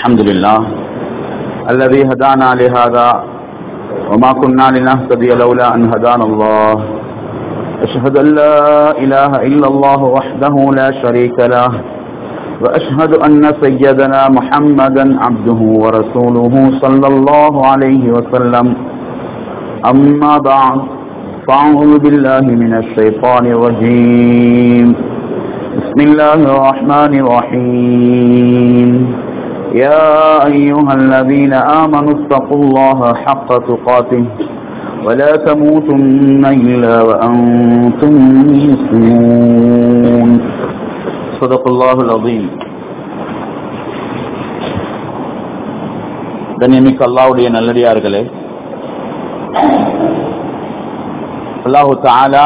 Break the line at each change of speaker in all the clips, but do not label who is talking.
الحمد لله الذي هدانا لهذا وما كنا لنهتدي لولا أن هدانا الله أشهد أن لا إله إلا الله وحده لا شريك له وأشهد أن سيدنا محمدا عبده ورسوله صلى الله عليه وسلم أما بعد فأعوذ بالله من الشيطان الرجيم بسم الله الرحمن الرحيم يا أيها الذين آمنوا اتقوا الله حق تقاته ولا تموتن إلا وأنتم مسلمون صدق الله العظيم கண்ணியமிக்க அல்லாவுடைய நல்லடியார்களே அல்லாஹு தாலா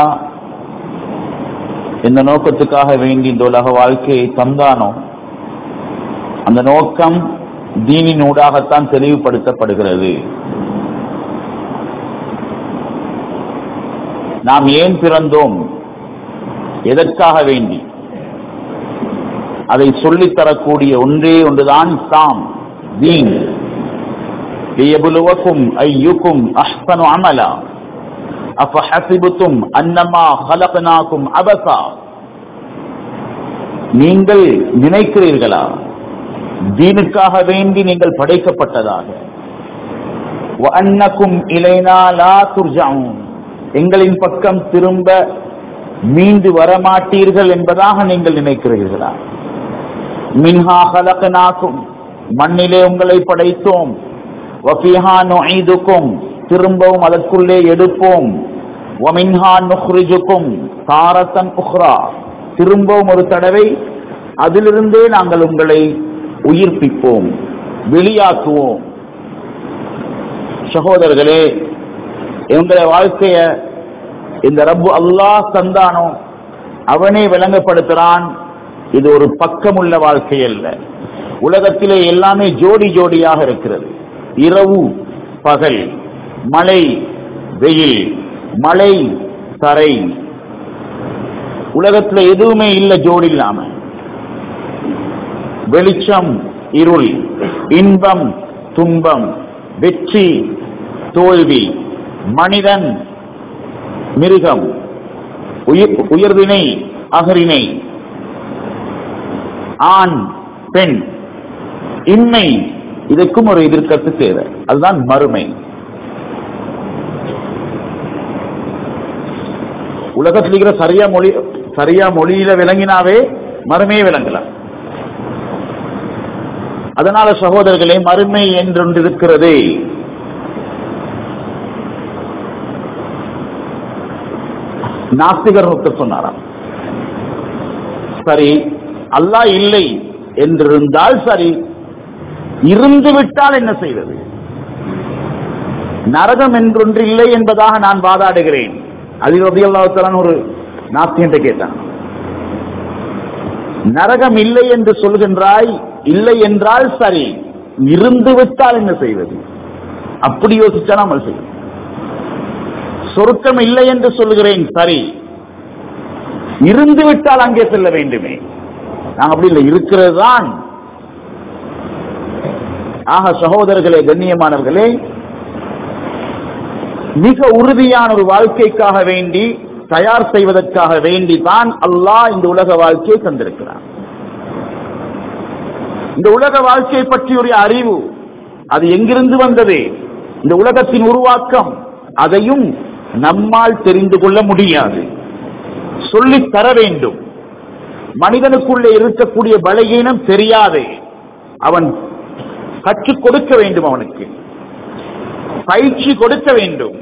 இந்த நோக்கத்துக்காக வேண்டி இந்த உலக வாழ்க்கையை தந்தானோ அந்த நோக்கம் தீனின் ஊடாகத்தான் தெளிவுபடுத்தப்படுகிறது நாம் ஏன் பிறந்தோம் எதற்காக வேண்டி அதை சொல்லித்தரக்கூடிய ஒன்றே ஒன்றுதான் இஸ்லாம் தீன் ليبلوكم أيكم أحسن عملا أفحسبتم أنما خلقناكم عبثا நீங்கள் நினைக்கிறீர்களா தீனுக்காக வேண்டி நீங்கள் படைக்கப்பட்டதாக வஅன்னக்கும் இலைனா லா துர்ஜாவும் எங்களின் பக்கம் திரும்ப மீண்டு வரமாட்டீர்கள் என்பதாக நீங்கள் நினைக்கிறீர்களா மின்ஹா ஹலகனாக்கும் மண்ணிலே உங்களை படைத்தோம் வஃபிஹா நுஈதுக்கும் திரும்பவும் அதற்குள்ளே எடுப்போம் வமின்ஹா நுஹ்ரிஜுக்கும் தாரத்தன் உஹ்ரா திரும்பவும் ஒரு தடவை அதிலிருந்தே நாங்கள் உங்களை உயிர்ப்பிப்போம் வெளியாக்குவோம் சகோதரர்களே எங்களுடைய வாழ்க்கைய இந்த ரப்பு அல்லாஹ் தந்தானோ அவனே விளங்கப்படுத்துறான் இது ஒரு பக்கமுள்ள வாழ்க்கை அல்ல உலகத்திலே எல்லாமே ஜோடி ஜோடியாக இருக்கிறது இரவு பகல் மழை வெயில் மழை தரை உலகத்துல எதுவுமே இல்லை ஜோடி இல்லாம வெளிச்சம் இருள் இன்பம் துன்பம் வெற்றி தோல்வி மனிதன் மிருகம் உயிர் உயர்வினை அகரினை ஆண் பெண் இன்மை இதுக்கும் ஒரு எதிர்க்கத்து தேவை அதுதான் மறுமை உலகத்தில் இருக்கிற சரியா மொழி சரியா மொழியில விளங்கினாவே மறுமையே விளங்கலாம் அதனால சகோதரர்களே மறுமை என்றொன்று இருக்கிறது நாஸ்திகர் ஒருத்தர் சொன்னாராம் சரி அல்லாஹ் இல்லை என்றிருந்தால் சரி இருந்து விட்டால் என்ன செய்வது நரகம் என்றொன்று இல்லை என்பதாக நான் வாதாடுகிறேன் அதில் ரதியல்லாத்தலான் ஒரு நாஸ்தியன்ட்ட கேட்டான் நரகம் இல்லை என்று சொல்கின்றாய் இல்லை என்றால் சரி இருந்து விட்டால் என்ன செய்வது அப்படி யோசிச்சா நம்ம செய்யும் சொருக்கம் இல்லை என்று சொல்கிறேன் சரி இருந்து விட்டால் அங்கே செல்ல வேண்டுமே நாங்க அப்படி இல்லை இருக்கிறது தான் ஆக சகோதரர்களே கண்ணியமானவர்களே மிக உறுதியான ஒரு வாழ்க்கைக்காக வேண்டி தயார் செய்வதற்காக வேண்டி தான் அல்லாஹ் இந்த உலக வாழ்க்கையை தந்திருக்கிறார் இந்த உலக வாழ்க்கையை பற்றிய அறிவு அது எங்கிருந்து வந்தது இந்த உலகத்தின் உருவாக்கம் அதையும் நம்மால் தெரிந்து கொள்ள முடியாது சொல்லி தர வேண்டும் மனிதனுக்குள்ளே இருக்கக்கூடிய பலகீனம் தெரியாது அவன் கற்றுக் கொடுக்க வேண்டும் அவனுக்கு பயிற்சி கொடுக்க வேண்டும்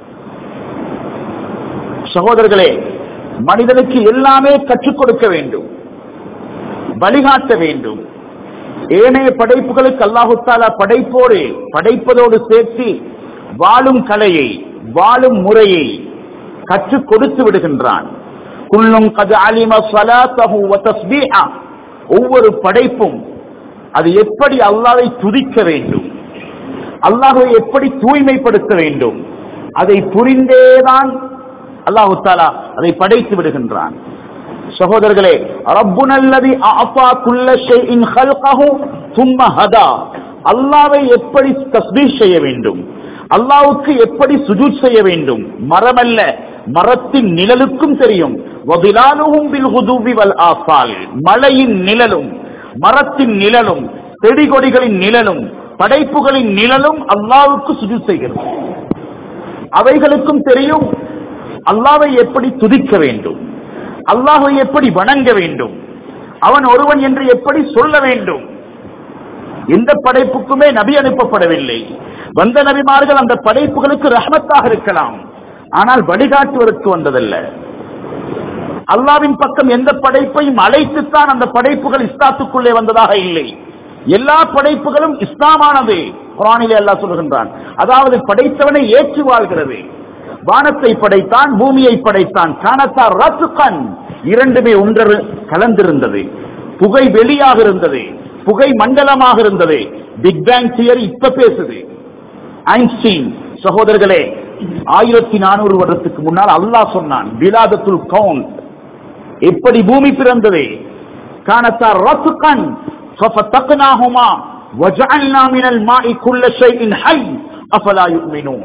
சகோதரர்களே மனிதனுக்கு எல்லாமே கற்றுக் கொடுக்க வேண்டும் வழிகாட்ட வேண்டும் ஏனைய படைப்புகளுக்கு அல்லாஹுத்தாலா படைப்போடு படைப்பதோடு சேர்த்து வாழும் கலையை வாழும் முறையை கற்றுக் கொடுத்து விடுகின்றான் குல்லும் கது அலிம சலாத்தஹு வ தஸ்பீஹா ஒவ்வொரு படைப்பும் அது எப்படி அல்லாஹ்வை துதிக்க வேண்டும் அல்லாஹ்வை எப்படி தூய்மைப்படுத்த வேண்டும் அதை புரிந்தேதான் அல்லாஹு தாலா அதை படைத்து விடுகின்றான் சகோதரர்களே ரப்புனல்லதி அஃபா குல்ல ஷைஇன் ஹல்கஹு சும்ம ஹதா அல்லாவை எப்படி தஸ்பீஹ் செய்ய வேண்டும் அல்லாவுக்கு எப்படி சுஜூத் செய்ய வேண்டும் மரமல்ல மரத்தின் நிழலுக்கும் தெரியும் வதிலாலுஹும் பில் ஹுதுவி வல் ஆசால் மலையின் நிழலும் மரத்தின் நிழலும் செடி கொடிகளின் நிழலும் படைப்புகளின் நிழலும் அல்லாவுக்கு சுஜூத் செய்கிறது அவைகளுக்கும் தெரியும் அல்லாவை எப்படி துதிக்க வேண்டும் அல்லாஹை எப்படி வணங்க வேண்டும் அவன் ஒருவன் என்று எப்படி சொல்ல வேண்டும் எந்த படைப்புக்குமே நபி அனுப்பப்படவில்லை வந்த நபிமார்கள் அந்த படைப்புகளுக்கு ரஹமத்தாக இருக்கலாம் ஆனால் வழிகாட்டுவதற்கு வந்ததல்ல அல்லாவின் பக்கம் எந்த படைப்பையும் அழைத்துத்தான் அந்த படைப்புகள் இஸ்லாத்துக்குள்ளே வந்ததாக இல்லை எல்லா படைப்புகளும் இஸ்லாமானது குரானிலே அல்லாஹ் சொல்கின்றான் அதாவது படைத்தவனை ஏற்று வாழ்கிறது வானத்தை படைத்தான் பூமியை படைத்தான் காணத்தா ரத்துக்கன் இரண்டுமே ஒன்று கலந்திருந்தது புகை வெளியாக இருந்தது புகை மண்டலமாக இருந்தது பிக் பேங் தியரி இப்ப பேசுது ஐன்ஸ்டீன் சகோதரர்களே ஆயிரத்தி நானூறு வருடத்துக்கு முன்னால் அல்லாஹ் சொன்னான் விலாதத்துல் கவுன் எப்படி பூமி பிறந்தது காணத்தா ரத்துக்கன் ففتقناهما وجعلنا من الماء كل شيء حي افلا يؤمنون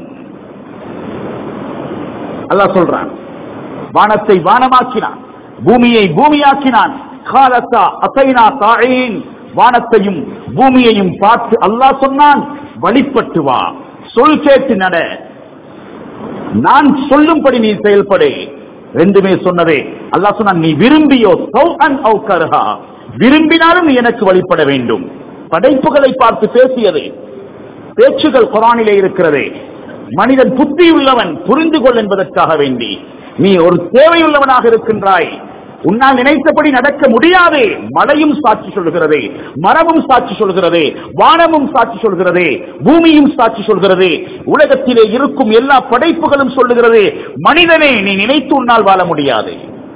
அல்லாஹ் சொல்றான் வானத்தை வானமாக்கினான் பூமியை பூமியாக்கினான் காலத்தா அசைனா தாயின் வானத்தையும் பூமியையும் பார்த்து அல்லாஹ் சொன்னான் வழிபட்டு வா சொல் கேட்டு நட நான் சொல்லும்படி நீ செயல்படு ரெண்டுமே சொன்னதே அல்லாஹ் சொன்னான் நீ விரும்பியோ சௌ அன் ஔ கர்ஹா விரும்பினாலும் நீ எனக்கு வழிபட வேண்டும் படைப்புகளை பார்த்து பேசியது பேச்சுகள் குரானிலே இருக்கிறது மனிதன் புத்தி உள்ளவன் புரிந்து கொள் என்பதற்காக வேண்டி நீ ஒரு தேவையுள்ளவனாக இருக்கின்றாய் உன்னால் நினைத்தபடி நடக்க முடியாது மலையும் சாட்சி சொல்கிறது மரமும் சாட்சி சொல்கிறது வானமும் சாட்சி சொல்கிறது பூமியும் சாட்சி சொல்கிறது உலகத்திலே இருக்கும் எல்லா படைப்புகளும் சொல்லுகிறது மனிதனே நீ நினைத்து உன்னால் வாழ முடியாது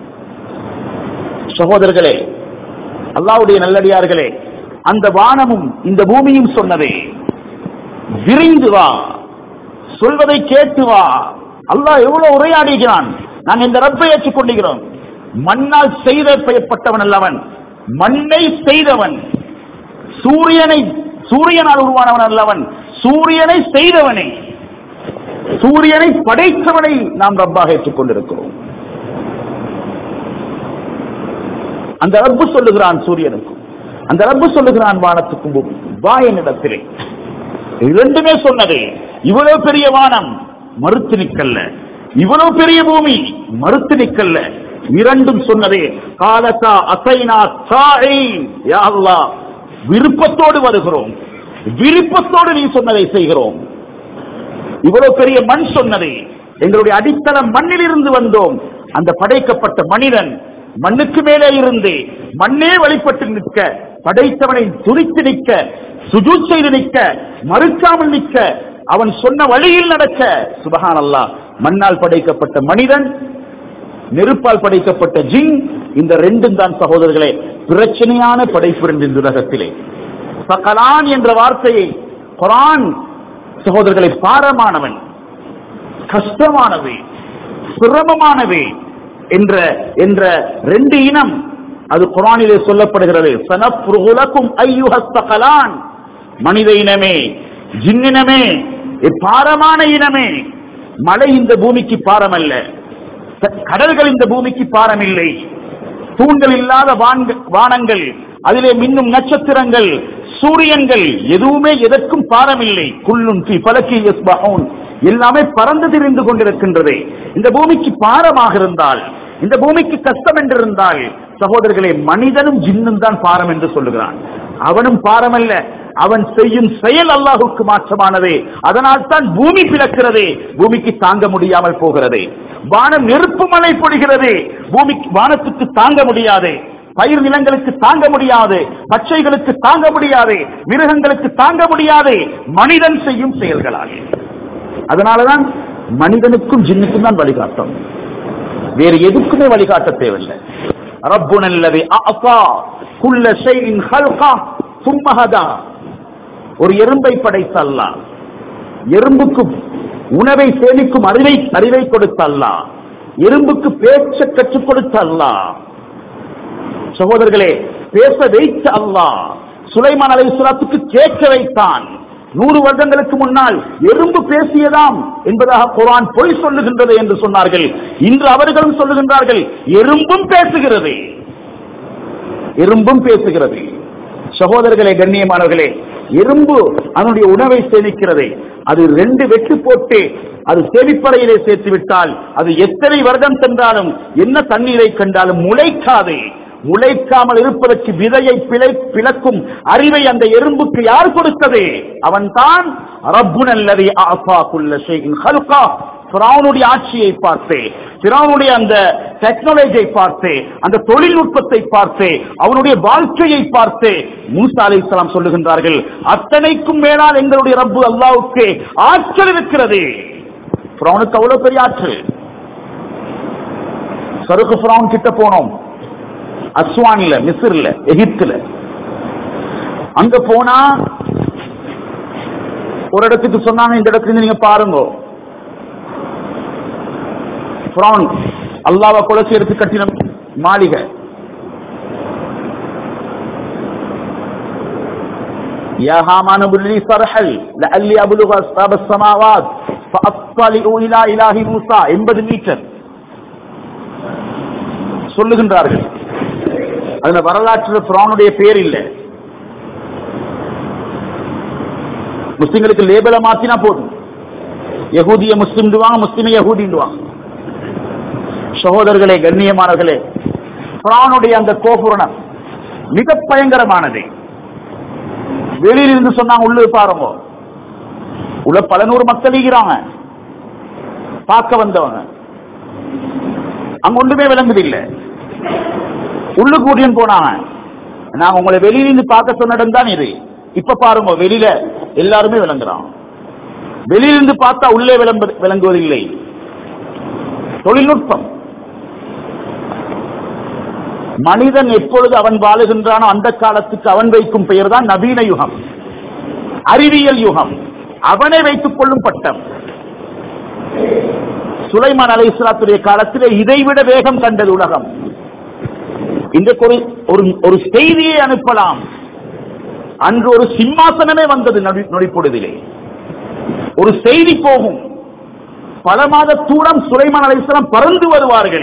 சகோதரர்களே அல்லாவுடைய நல்லடியார்களே அந்த வானமும் இந்த பூமியும் சொன்னதே விரிந்து வா சொல்வதை கேட்டு வா அல்லாஹ் எவ்வளவு உரையாடுகிறான் நான் இந்த ரப்பை ஏற்றுக்கொள்கிறோம் மண்ணால் செய்த பெயப்பட்டவன் அல்லவன் மண்ணை செய்தவன் சூரியனை சூரியனால் உருவானவன் அல்லவன் சூரியனை செய்தவனை சூரியனை படைத்தவனை நாம் ரப்பாக ஏற்றுக்கொண்டிருக்கிறோம் அந்த ரப்பு சொல்லுகிறான் சூரியனுக்கும் அந்த ரப்பு சொல்லுகிறான் வானத்துக்கும் பூமிக்கும். வா என்னிடத்திலே இரண்டுமே சொன்னது இவ்வளவு பெரிய வானம் மறுத்து நிக்கல்ல இவ்வளவு பெரிய பூமி மறுத்து நிக்கல்ல இரண்டும் சொன்னதே காலத்தா அசைனா சாயின் யா அல்லாஹ் விருப்பத்தோடு வருகிறோம் விருப்பத்தோடு நீ சொன்னதை செய்கிறோம் இவ்வளவு பெரிய மண் சொன்னதே எங்களுடைய அடித்தளம் மண்ணில் இருந்து வந்தோம் அந்த படைக்கப்பட்ட மனிதன் மண்ணுக்கு மேலே இருந்து மண்ணே வழிபட்டு நிற்க படைத்தவனை துணித்து நிற்க சுஜூத் செய்து நிற்க மறுக்காமல் நிற்க அவன் சொன்ன வழியில் நடக்க சுபஹான் அல்லாஹ் மண்ணால் படைக்கப்பட்ட மனிதன் நெருப்பால் படைக்கப்பட்ட ஜின் இந்த ரெண்டும் தான் சகோதரர்களே பிரச்சனையான படைப்பு இந்த உலகத்திலே சகலான் என்ற வார்த்தையை குரான் சகோதரர்களை பாரமானவன் கஷ்டமானது சிரமமானது என்ற என்ற ரெண்டு இனம் அது குரானிலே சொல்லப்படுகிறது சனப்புருகுலக்கும் ஐயுஹஸ்தகலான் மனித இனமே ஜின்னினமே பாரமான இனமே மழை இந்த பூமிக்கு பாரம் அல்ல கடல்கள் இந்த பூமிக்கு பாரம் இல்லை தூண்கள் இல்லாத வான்க- வானங்கள் அதிலே மின்னும் நட்சத்திரங்கள் சூரியன்கள் எதுவுமே எதற்கும் பாரமில்லை குள்ளும் ஃபி பலக்கி யஸ்பஹூன் எல்லாமே பறந்து திரிந்து கொண்டிருக்கின்றது இந்த பூமிக்கு பாரமாக இருந்தால் இந்த பூமிக்கு கஷ்டம் என்று இருந்தால் சகோதரர்களே மனிதனும் ஜின்னும் தான் பாரம் என்று சொல்லுகிறான் அவனும் பாரமல்ல அவன் செய்யும் செயல் அல்லாஹுக்கு மாற்றமானதே அதனால் தான் பூமி பிளக்கிறது பூமிக்கு தாங்க முடியாமல் போகிறது வானம் நெருப்பு மழை பொழிகிறது பூமிக்கு வானத்துக்கு தாங்க முடியாது பயிர் நிலங்களுக்கு தாங்க முடியாது பச்சைகளுக்கு தாங்க முடியாது மிருகங்களுக்கு தாங்க முடியாது மனிதன் செய்யும் செயல்களாக அதனாலதான் மனிதனுக்கும் ஜின்னுக்கும் தான் வழிகாட்டும் வேறு எதுக்குமே வழிகாட்ட தேவையில்லை ரப்புனல்லதி அஃபா குல்ல ஷைஇன் ஹல்கா ثم هدى ஒரு எறும்பை படைத்த அல்லாஹ் எறும்புக்கு உணவை சேமிக்கும் அறிவை அறிவை கொடுத்த அல்லாஹ் எறும்புக்கு பேச்ச கற்றுக் கொடுத்த அல்லாஹ் சகோதரர்களே பேச வைத்த அல்லாஹ் சுலைமான் அலைஹிஸ்ஸலாத்துக்கு கேட்க வைத்தான் நூறு வருடங்களுக்கு முன்னால் எறும்பு பேசியதாம் என்பதாக குர்ஆன் பொய் சொல்லுகின்றது என்று சொன்னார்கள் இன்று அவர்களும் சொல்லுகின்றார்கள் எறும்பும் பேசுகிறது எறும்பும் பேசுகிறது சகோதரர்களே கண்ணியமானவர்களே எறும்பு அதனுடைய உணவை சேமிக்கிறது அது ரெண்டு வெட்டு போட்டு அது செவிப்பறையிலே சேர்த்து விட்டால் அது எத்தனை வருடம் சென்றாலும் என்ன தண்ணீரை கண்டாலும் முளைக்காது முளைக்காமல் இருப்பதற்கு விதையை பிழை பிளக்கும் அறிவை அந்த எறும்புக்கு யார் கொடுத்தது அவன்தான் ரப்புன் அல்லதி ஆஃபா குல்ல ஷைஇன் ஹல்கா ஃபிரௌனுடைய ஆட்சியை பார்த்து ஃபிரௌனுடைய அந்த டெக்னாலஜியை பார்த்து அந்த தொழில்நுட்பத்தை பார்த்து அவனுடைய வாழ்க்கையை பார்த்து மூசா அலைஹிஸ்ஸலாம் சொல்லுகின்றார்கள் அத்தனைக்கும் மேலால் எங்களுடைய ரப்பு அல்லாஹ்வுக்கு ஆற்றல் இருக்கிறது ஃபிரௌனுக்கு அவ்வளவு பெரிய ஆற்றல் சருக்கு ஃபிரௌன் கிட்ட போனோம் அஸ்வான்ல மிஸ்ர்ல எகிப்துல அங்க போனா ஒரு இடத்துக்கு சொன்னாங்க இந்த இடத்துல இருந்து நீங்க பாருங்க ஃபிரௌன் அல்லாஹ்வை கொலை செய்யறதுக்கு கட்டின மாளிகை يا هامان ابن لي صرحا لعلي ابلغ اسباب السماوات فاطلع الى اله موسى 80 மீட்டர் சொல்லுகின்றார்கள் அதுல வரலாற்று பிரானுடைய பேர் இல்ல முஸ்லிம்களுக்கு லேபல மாத்தினா போதும் யகூதிய முஸ்லிம் முஸ்லிம யகூதிண்டுவாங்க சகோதரர்களே கண்ணியமானவர்களே பிரானுடைய அந்த கோபுரணம் மிக பயங்கரமானது வெளியில இருந்து சொன்னாங்க உள்ள பாருங்க உள்ள பல நூறு மக்கள் இருக்கிறாங்க பார்க்க வந்தவங்க அங்க ஒன்றுமே விளங்குது இல்ல உள்ளு கூட்டியும் போனாங்க நாங்க உங்களை வெளியிலிருந்து பார்க்க சொன்ன இடம் தான் இது இப்ப பாருங்க வெளியில எல்லாருமே விளங்குறான் வெளியிலிருந்து பார்த்தா உள்ளே விளம்பு விளங்குவதில்லை தொழில்நுட்பம் மனிதன் எப்பொழுது அவன் வாழுகின்றானோ அந்த காலத்துக்கு அவன் வைக்கும் பெயர் தான் நவீன யுகம் அறிவியல் யுகம் அவனை வைத்துக் கொள்ளும் பட்டம் சுலைமான் அலை இஸ்லாத்துடைய காலத்திலே இதைவிட வேகம் கண்டது உலகம் இன்றைக்கு ஒரு ஒரு ஒரு செய்தியை அனுப்பலாம் அன்று ஒரு சிம்மாசனமே வந்தது நொடி நொடிப்பொழுதிலே ஒரு செய்தி போகும் பல மாத தூரம் சுலைமான் அலைஹிஸ்ஸலாம் பறந்து வருவார்கள்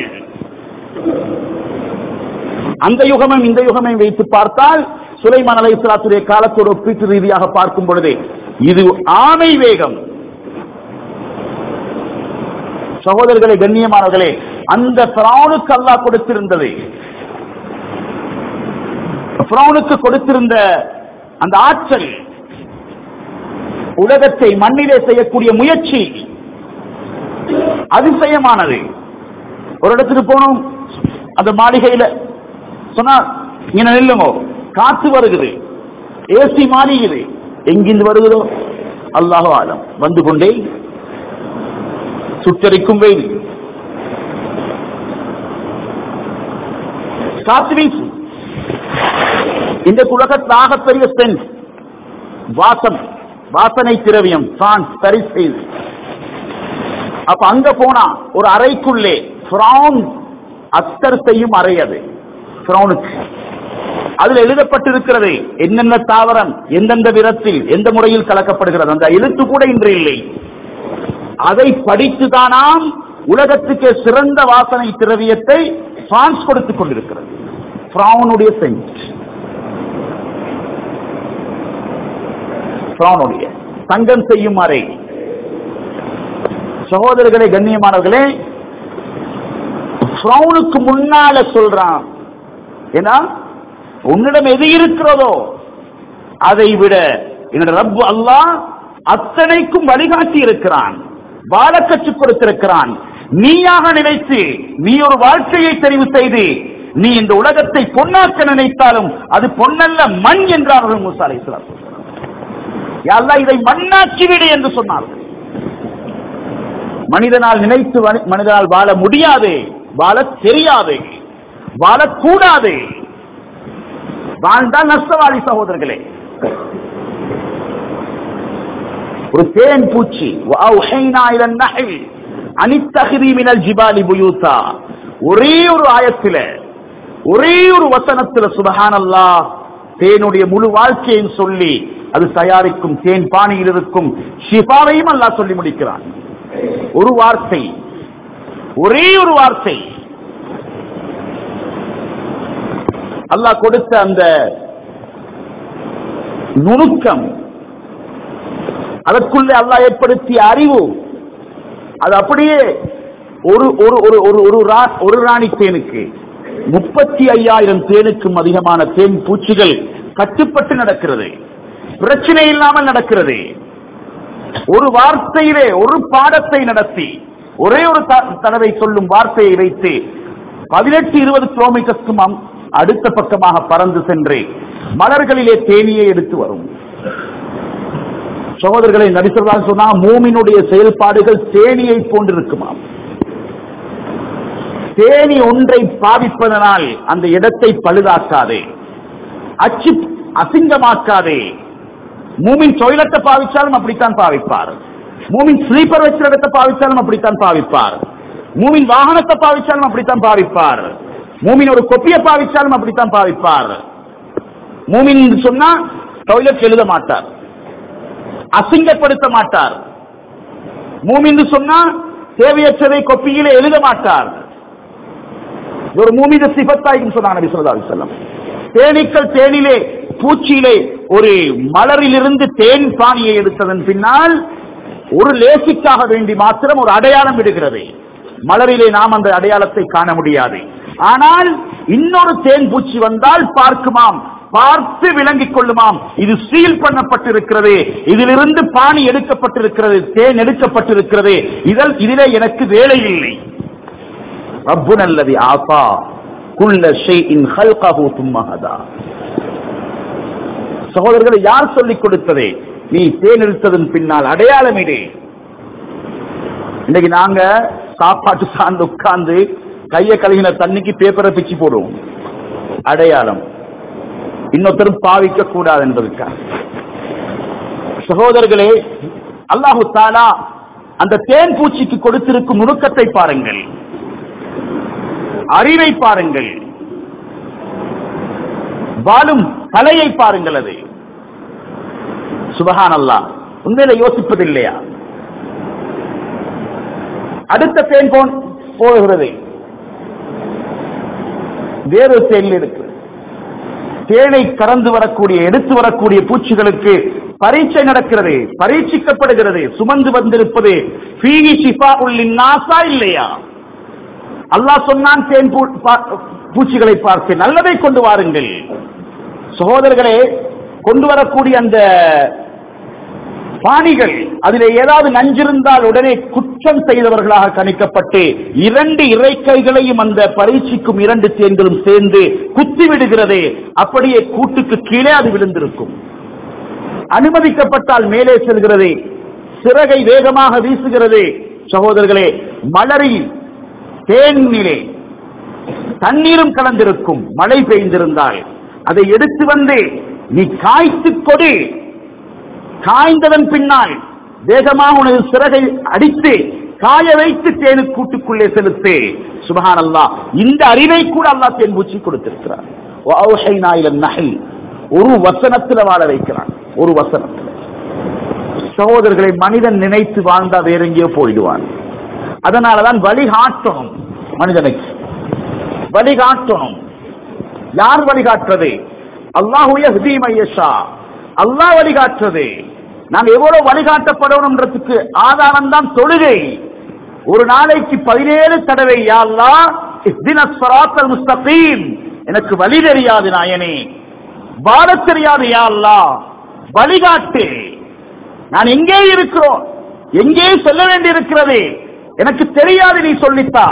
அந்த யுகமும் இந்த யுகமையும் வைத்து பார்த்தால் சுலைமான் அலைஹிஸ்ஸலாத்துடைய காலத்தோடு ஒப்பீட்டு ரீதியாக பார்க்கும் பொழுது இது ஆமை வேகம் சகோதரர்களே கண்ணியமானவர்களே அந்த பிரானுக்கு அல்லாஹ் கொடுத்திருந்தது பிரானுக்கு கொடுத்திருந்த அந்த ஆற்றல் உலகத்தை மண்ணிலே செய்யக்கூடிய முயற்சி அதிசயமானது ஒரு இடத்துக்கு போனோம் அந்த மாளிகையில சொன்னா இங்க நில்லுங்க காத்து வருகுது ஏசி மாறிகுது எங்கிருந்து வருகிறதோ அல்லாஹோ ஆலம் வந்து கொண்டே சுட்டரிக்கும் வெயில் காத்து வீசு இந்த உலகத்தாக பெரிய சென்ட் வாசம் வாசனை திரவியம் பிரான்ஸ் பரிஸ் செய்து அப்ப அங்க போனா ஒரு அறைக்குள்ளே பிரான் அத்தர் செய்யும் அறை அது பிரானுக்கு அதுல எழுதப்பட்டிருக்கிறது என்னென்ன தாவரம் எந்தெந்த விதத்தில் எந்த முறையில் கலக்கப்படுகிறது அந்த எழுத்து கூட இன்று இல்லை அதை படித்துதானாம் உலகத்துக்கு சிறந்த வாசனை திரவியத்தை பிரான்ஸ் கொடுத்துக் கொண்டிருக்கிறது பிரானுடைய சென்ட் பிரானுடைய தங்கம் செய்யும் அறை சகோதரர்களே கண்ணியமானவர்களே பிரௌனுக்கு முன்னால சொல்றான் ஏன்னா உன்னிடம் எது இருக்கிறதோ அதை விட என்னோட ரப்பு அல்லாஹ் அத்தனைக்கும் வழிகாட்டி இருக்கிறான் வாழ கற்றுக் கொடுத்திருக்கிறான் நீயாக நினைத்து நீ ஒரு வாழ்க்கையை தெரிவு செய்து நீ இந்த உலகத்தை பொன்னாக்க நினைத்தாலும் அது பொன்னல்ல மண் என்றார்கள் மூசா அலைஹிஸ்ஸலாம் அல்லாஹ் இதை மண்ணாக்கி விடு என்று சொன்னார்கள் மனிதனால் நினைத்து வ- மனிதனால் வாழ முடியாது வாழ தெரியாது வாழக்கூடாது வாழ்ந்தால் நஷ்டவாளி சகோதரர்களே ஒரு தேன் பூச்சி وَأَوْحَيْنَا إِلَى النَّحْلِ أَنِ اتَّخِذِي مِنَ الْجِبَالِ بُيُوتًا ஒரே ஒரு ஆயத்தில ஒரே ஒரு வசனத்துல சுபஹானல்லாஹ் தேனுடைய முழு வாழ்க்கையும் சொல்லி அது தயாரிக்கும் தேன் பானையில் இருக்கும் ஷிஃபாவையும் அல்லாஹ் சொல்லி முடிக்கிறான் ஒரு வார்த்தை ஒரே ஒரு வார்த்தை அல்லாஹ் கொடுத்த அந்த நுணுக்கம் அதற்குள்ளே அல்லாஹ் ஏற்படுத்திய அறிவு அது அப்படியே ஒரு ஒரு ஒரு ஒரு ஒரு ரா- ஒரு ராணி தேனுக்கு முப்பத்தி ஐயாயிரம் தேனுக்கும் அதிகமான தேன் பூச்சிகள் கட்டுப்பட்டு நடக்கிறது பிரச்சனை இல்லாமல் நடக்கிறது ஒரு வார்த்தையிலே ஒரு பாடத்தை நடத்தி ஒரே ஒரு த- தடவை சொல்லும் வார்த்தையை வைத்து பதினெட்டு இருபது கிலோமீட்டருக்கும் அம்- அடுத்த பக்கமாக பறந்து சென்று மலர்களிலே தேனியை எடுத்து வரும் சகோதரர்களை நடிசர்களாக சொன்னா மூமினுடைய செயல்பாடுகள் தேனியை போன்றிருக்குமாம் தேனி ஒன்றை பாவிப்பதனால் அந்த இடத்தை பழுதாக்காதே அச்சு அசிங்கமாக்காதே மூமின் டொய்லெட்டை பாவிச்சாலும் அப்படித்தான் பாவிப்பார் மூமின் ஸ்லீப்பர் வச்ச இடத்தை பாவிச்சாலும் அப்படித்தான் பாவிப்பார் மூமின் வாகனத்தை பாவிச்சாலும் அப்படித்தான் பாவிப்பார் மூமின் ஒரு கொப்பியை பாவிச்சாலும் அப்படித்தான் பாவிப்பார் மூமின் என்று சொன்னா டாய்லெட் எழுத மாட்டார் அசிங்கப்படுத்த மாட்டார் மூமின் என்று சொன்னா தேவையற்றதை கொப்பியிலே எழுத மாட்டார் இது ஒரு மூமித சிபத்தாய்க்கும் சொன்னாங்க நபி ஸல்லல்லாஹு அலைஹி வஸல்லம் தேனீக்கள் தேனிலே பூச்சியிலே ஒரு மலரிலிருந்து தேன் பானியை எடுத்ததன் பின்னால் ஒரு லேசிக்காக வேண்டி மாத்திரம் ஒரு அடையாளம் விடுகிறது மலரிலே நாம் அந்த அடையாளத்தை காண முடியாது ஆனால் இன்னொரு தேன் பூச்சி வந்தால் பார்க்குமாம் பார்த்து விளங்கிக் கொள்ளுமாம் இது சீல் பண்ணப்பட்டிருக்கிறது இதிலிருந்து பானி எடுக்கப்பட்டிருக்கிறது தேன் எடுக்கப்பட்டிருக்கிறது இதில் இதிலே எனக்கு வேலை இல்லை ربنا الذي أعطى كل شيء خلقه ثم هدى சகோதரர்களை யார் சொல்லிக் கொடுத்ததே நீ தேன் எடுத்ததன் பின்னால் அடையாளமிடு இன்னைக்கு நாங்க சாப்பாட்டு சார்ந்து உட்கார்ந்து கைய கழுகின தண்ணிக்கு பேப்பரை பிச்சு போடுவோம் அடையாளம் இன்னொருத்தரும் பாவிக்க கூடாது என்பதற்காக சகோதரர்களே அல்லாஹு தாலா அந்த தேன் பூச்சிக்கு கொடுத்திருக்கும் நுணுக்கத்தை பாருங்கள் அறிவை பாருங்கள் வாழும் கலையை பாருங்கள் அது சுபஹான் அல்லா உண்மையில யோசிப்பதில்லையா அடுத்த தேன் போன் போகிறது வேறு தேன் இருக்கு தேனை கறந்து வரக்கூடிய எடுத்து வரக்கூடிய பூச்சிகளுக்கு பரீட்சை நடக்கிறது பரீட்சிக்கப்படுகிறது சுமந்து வந்திருப்பது ஃபீஹி ஷிஃபாஉல் லின்னாஸா இல்லையா அல்லாஹ் சொன்னான் தேன் பூ- பா- பூச்சிகளை பார்த்து நல்லதை கொண்டு வாருங்கள் சகோதரர்களே கொண்டு வரக்கூடிய அந்த பாணிகள் அதிலே ஏதாவது நஞ்சிருந்தால் உடனே குற்றம் செய்தவர்களாக கணிக்கப்பட்டு இரண்டு இறைக்கைகளையும் அந்த பரீட்சிக்கும் இரண்டு தேன்களும் சேர்ந்து குத்தி விடுகிறது அப்படியே கூட்டுக்கு கீழே அது விழுந்திருக்கும் அனுமதிக்கப்பட்டால் மேலே செல்கிறது சிறகை வேகமாக வீசுகிறது சகோதரர்களே மலரில் தேனிலே தண்ணீரும் கலந்திருக்கும் மழை பெய்ந்திருந்தால் அதை எடுத்து வந்து நீ காய்த்துக் கொடு காய்ந்ததன் பின்னால் வேகமாக உனது சிறகை அடித்து காய வைத்து தேனு கூட்டுக்குள்ளே செலுத்து சுபஹான் அல்லாஹ் இந்த அறிவை கூட அல்லாஹ் தேன் பூச்சி கொடுத்திருக்கிறார் வஅவ்ஹைனா இல நஹல். ஒரு வசனத்துல வாழ வைக்கிறான் ஒரு வசனத்துல சகோதரர்களை மனிதன் நினைத்து வாழ்ந்தா வேற எங்கேயோ போயிடுவான் அதனாலதான் வழிகாட்டணும் மனிதனுக்கு வழிகாட்டணும் யார் வழிகாட்டுறது அல்லாஹுய ஹிதீமையஷா அல்லாஹ் வழிகாட்டுறது நாம் எவ்வளவு வழிகாட்டப்படணும்ன்றதுக்கு ஆதாரம் தான் தொழுகை ஒரு நாளைக்கு பதினேழு தடவை யா அல்லாஹ் இஹ்தினஸ் ஸிராத்தல் முஸ்தகீம் எனக்கு வழி தெரியாது நாயனே வாழ தெரியாது யா அல்லாஹ் வழிகாட்டு நான் எங்கே இருக்கிறோம் எங்கே செல்ல வேண்டி இருக்கிறது எனக்கு தெரியாது நீ சொல்லித்தா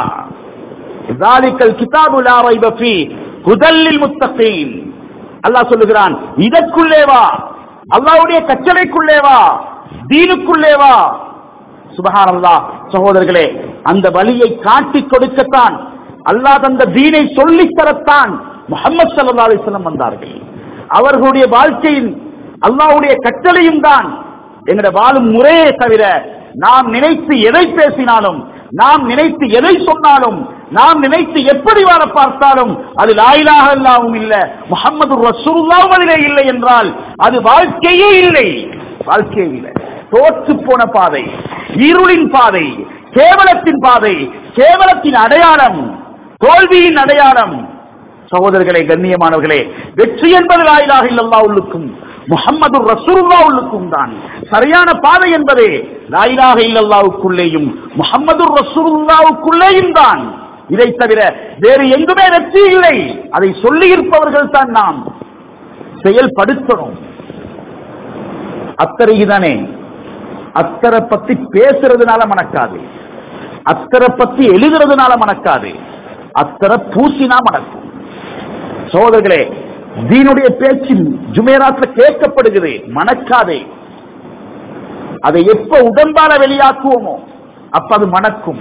ذَلِكَ الْكِتَابُ لَا رَيْبَ فِيهِ هُدًى لِّلْمُتَّقِينَ அல்லாஹ் சொல்லுகிறான் இதற்குள்ளே வா அல்லாஹ்வுடைய கட்டளைக்குள்ளே வா தீனுக்குள்ளே வா சுபஹானல்லாஹ் சகோதரர்களே அந்த வழியை காட்டிக் கொடுக்கத்தான் அல்லாஹ் தந்த தீனை சொல்லித் தரத்தான் முஹம்மது ஸல்லல்லாஹு அலைஹி வஸல்லம் வந்தார்கள் அவர்களுடைய வாழ்க்கையின் அல்லாஹ்வுடைய கட்டளையும் தான் எங்களுடைய வாழும் முறையே தவிர நாம் நினைத்து எதை பேசினாலும் நாம் நினைத்து எதை சொன்னாலும் நாம் நினைத்து எப்படி வாழ பார்த்தாலும் அது லாயிலாக இல்லாவும் இல்ல முகமது ரசூலுல்லாவும் அதிலே இல்லை என்றால் அது வாழ்க்கையே இல்லை வாழ்க்கையே இல்லை தோற்று போன பாதை இருளின் பாதை கேவலத்தின் பாதை கேவலத்தின் அடையாளம் தோல்வியின் அடையாளம் சகோதரர்களே கண்ணியமானவர்களே வெற்றி என்பது லாயிலாக இல்லல்லா உள்ளுக்கும் முகம்மது ரசூலுல்லா உள்ளுக்கும் தான் சரியான பாதை என்பதே லாயிலாக இல்லல்லாவுக்குள்ளேயும் முகம்மது ரசூலுல்லாவுக்குள்ளேயும் தான் இதை தவிர வேறு எங்குமே வெற்றி இல்லை அதை சொல்லி இருப்பவர்கள் தான் நாம் செயல்படுத்தணும் அத்தரைதானே அத்தரை பத்தி பேசுறதுனால மணக்காது அத்தரை பத்தி எழுதுறதுனால மணக்காது அத்தரை பூசினா மணக்கும் சோதர்களே தீனுடைய பேச்சு ஜுமேராத்ல கேட்கப்படுகிறது மணக்காதே அதை எப்ப உடம்பால வெளியாக்குவோமோ அப்ப அது மணக்கும்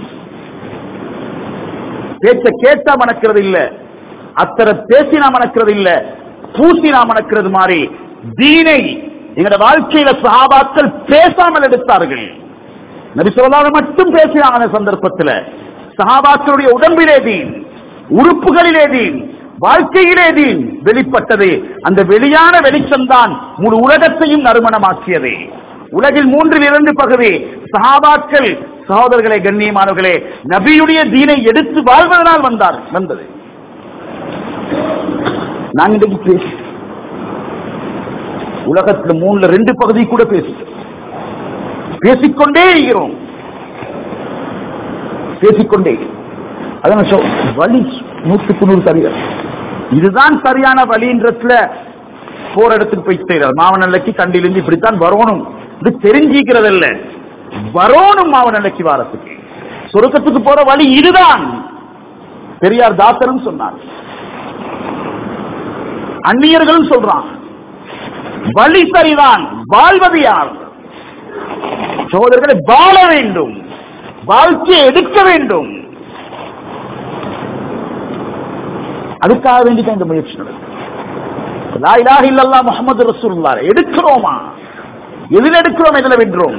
பேச்ச கேட்டா மணக்கிறது இல்ல அத்தரை பேசினா மணக்கிறது இல்ல பூசினா மணக்கிறது மாதிரி தீனை எங்களோட வாழ்க்கையில சஹாபாக்கள் பேசாமல் எடுத்தார்கள் நபி சொல்லாத மட்டும் பேசினாங்க அந்த சந்தர்ப்பத்தில் சஹாபாக்களுடைய உடம்பிலே தீன் உறுப்புகளிலே தீன் வாழ்க்கையிலே தீன் வெளிப்பட்டது அந்த வெளியான வெளிச்சம்தான் முழு உலகத்தையும் நறுமணமாக்கியது உலகில் மூன்றில் இரண்டு பகுதி சஹாபாக்கள் சகோதரர்களே கண்ணியமானவர்களே நபியுடைய தீனை எடுத்து வாழ்வதனால் வந்தார் வந்தது நாங்க இன்றைக்கு பேசி உலகத்துல மூணுல ரெண்டு பகுதி கூட பேசிட்டோம் பேசிக்கொண்டே இருக்கிறோம் பேசிக்கொண்டே அதான் சொல்- வழி நூற்றுக்கு நூறு சரியா இதுதான் சரியான வழின்றதுல போற இடத்துக்கு போய் செய்யறார் மாவனல்லைக்கு கண்டிலிருந்து இப்படித்தான் வரணும் இது தெரிஞ்சிக்கிறது இல்ல வரணும் மாவனல்லைக்கு வாரத்துக்கு சொருக்கத்துக்கு போற வழி இதுதான் பெரியார் தாசரும் சொன்னார் அந்நியர்களும் சொல்றான் வழி சரிதான் வாழ்வது யார் சகோதரர்களை வாழ வேண்டும் வாழ்க்கையை எடுக்க வேண்டும் அதுக்காக வேண்டிதான் இந்த முயற்சி நடக்கும் லா இலாஹ இல்லல்லாஹ் முஹம்மது ரசூலுல்லாஹ் எடுக்கிறோமா எதில் எடுக்கிறோம் எதில் வென்றோம்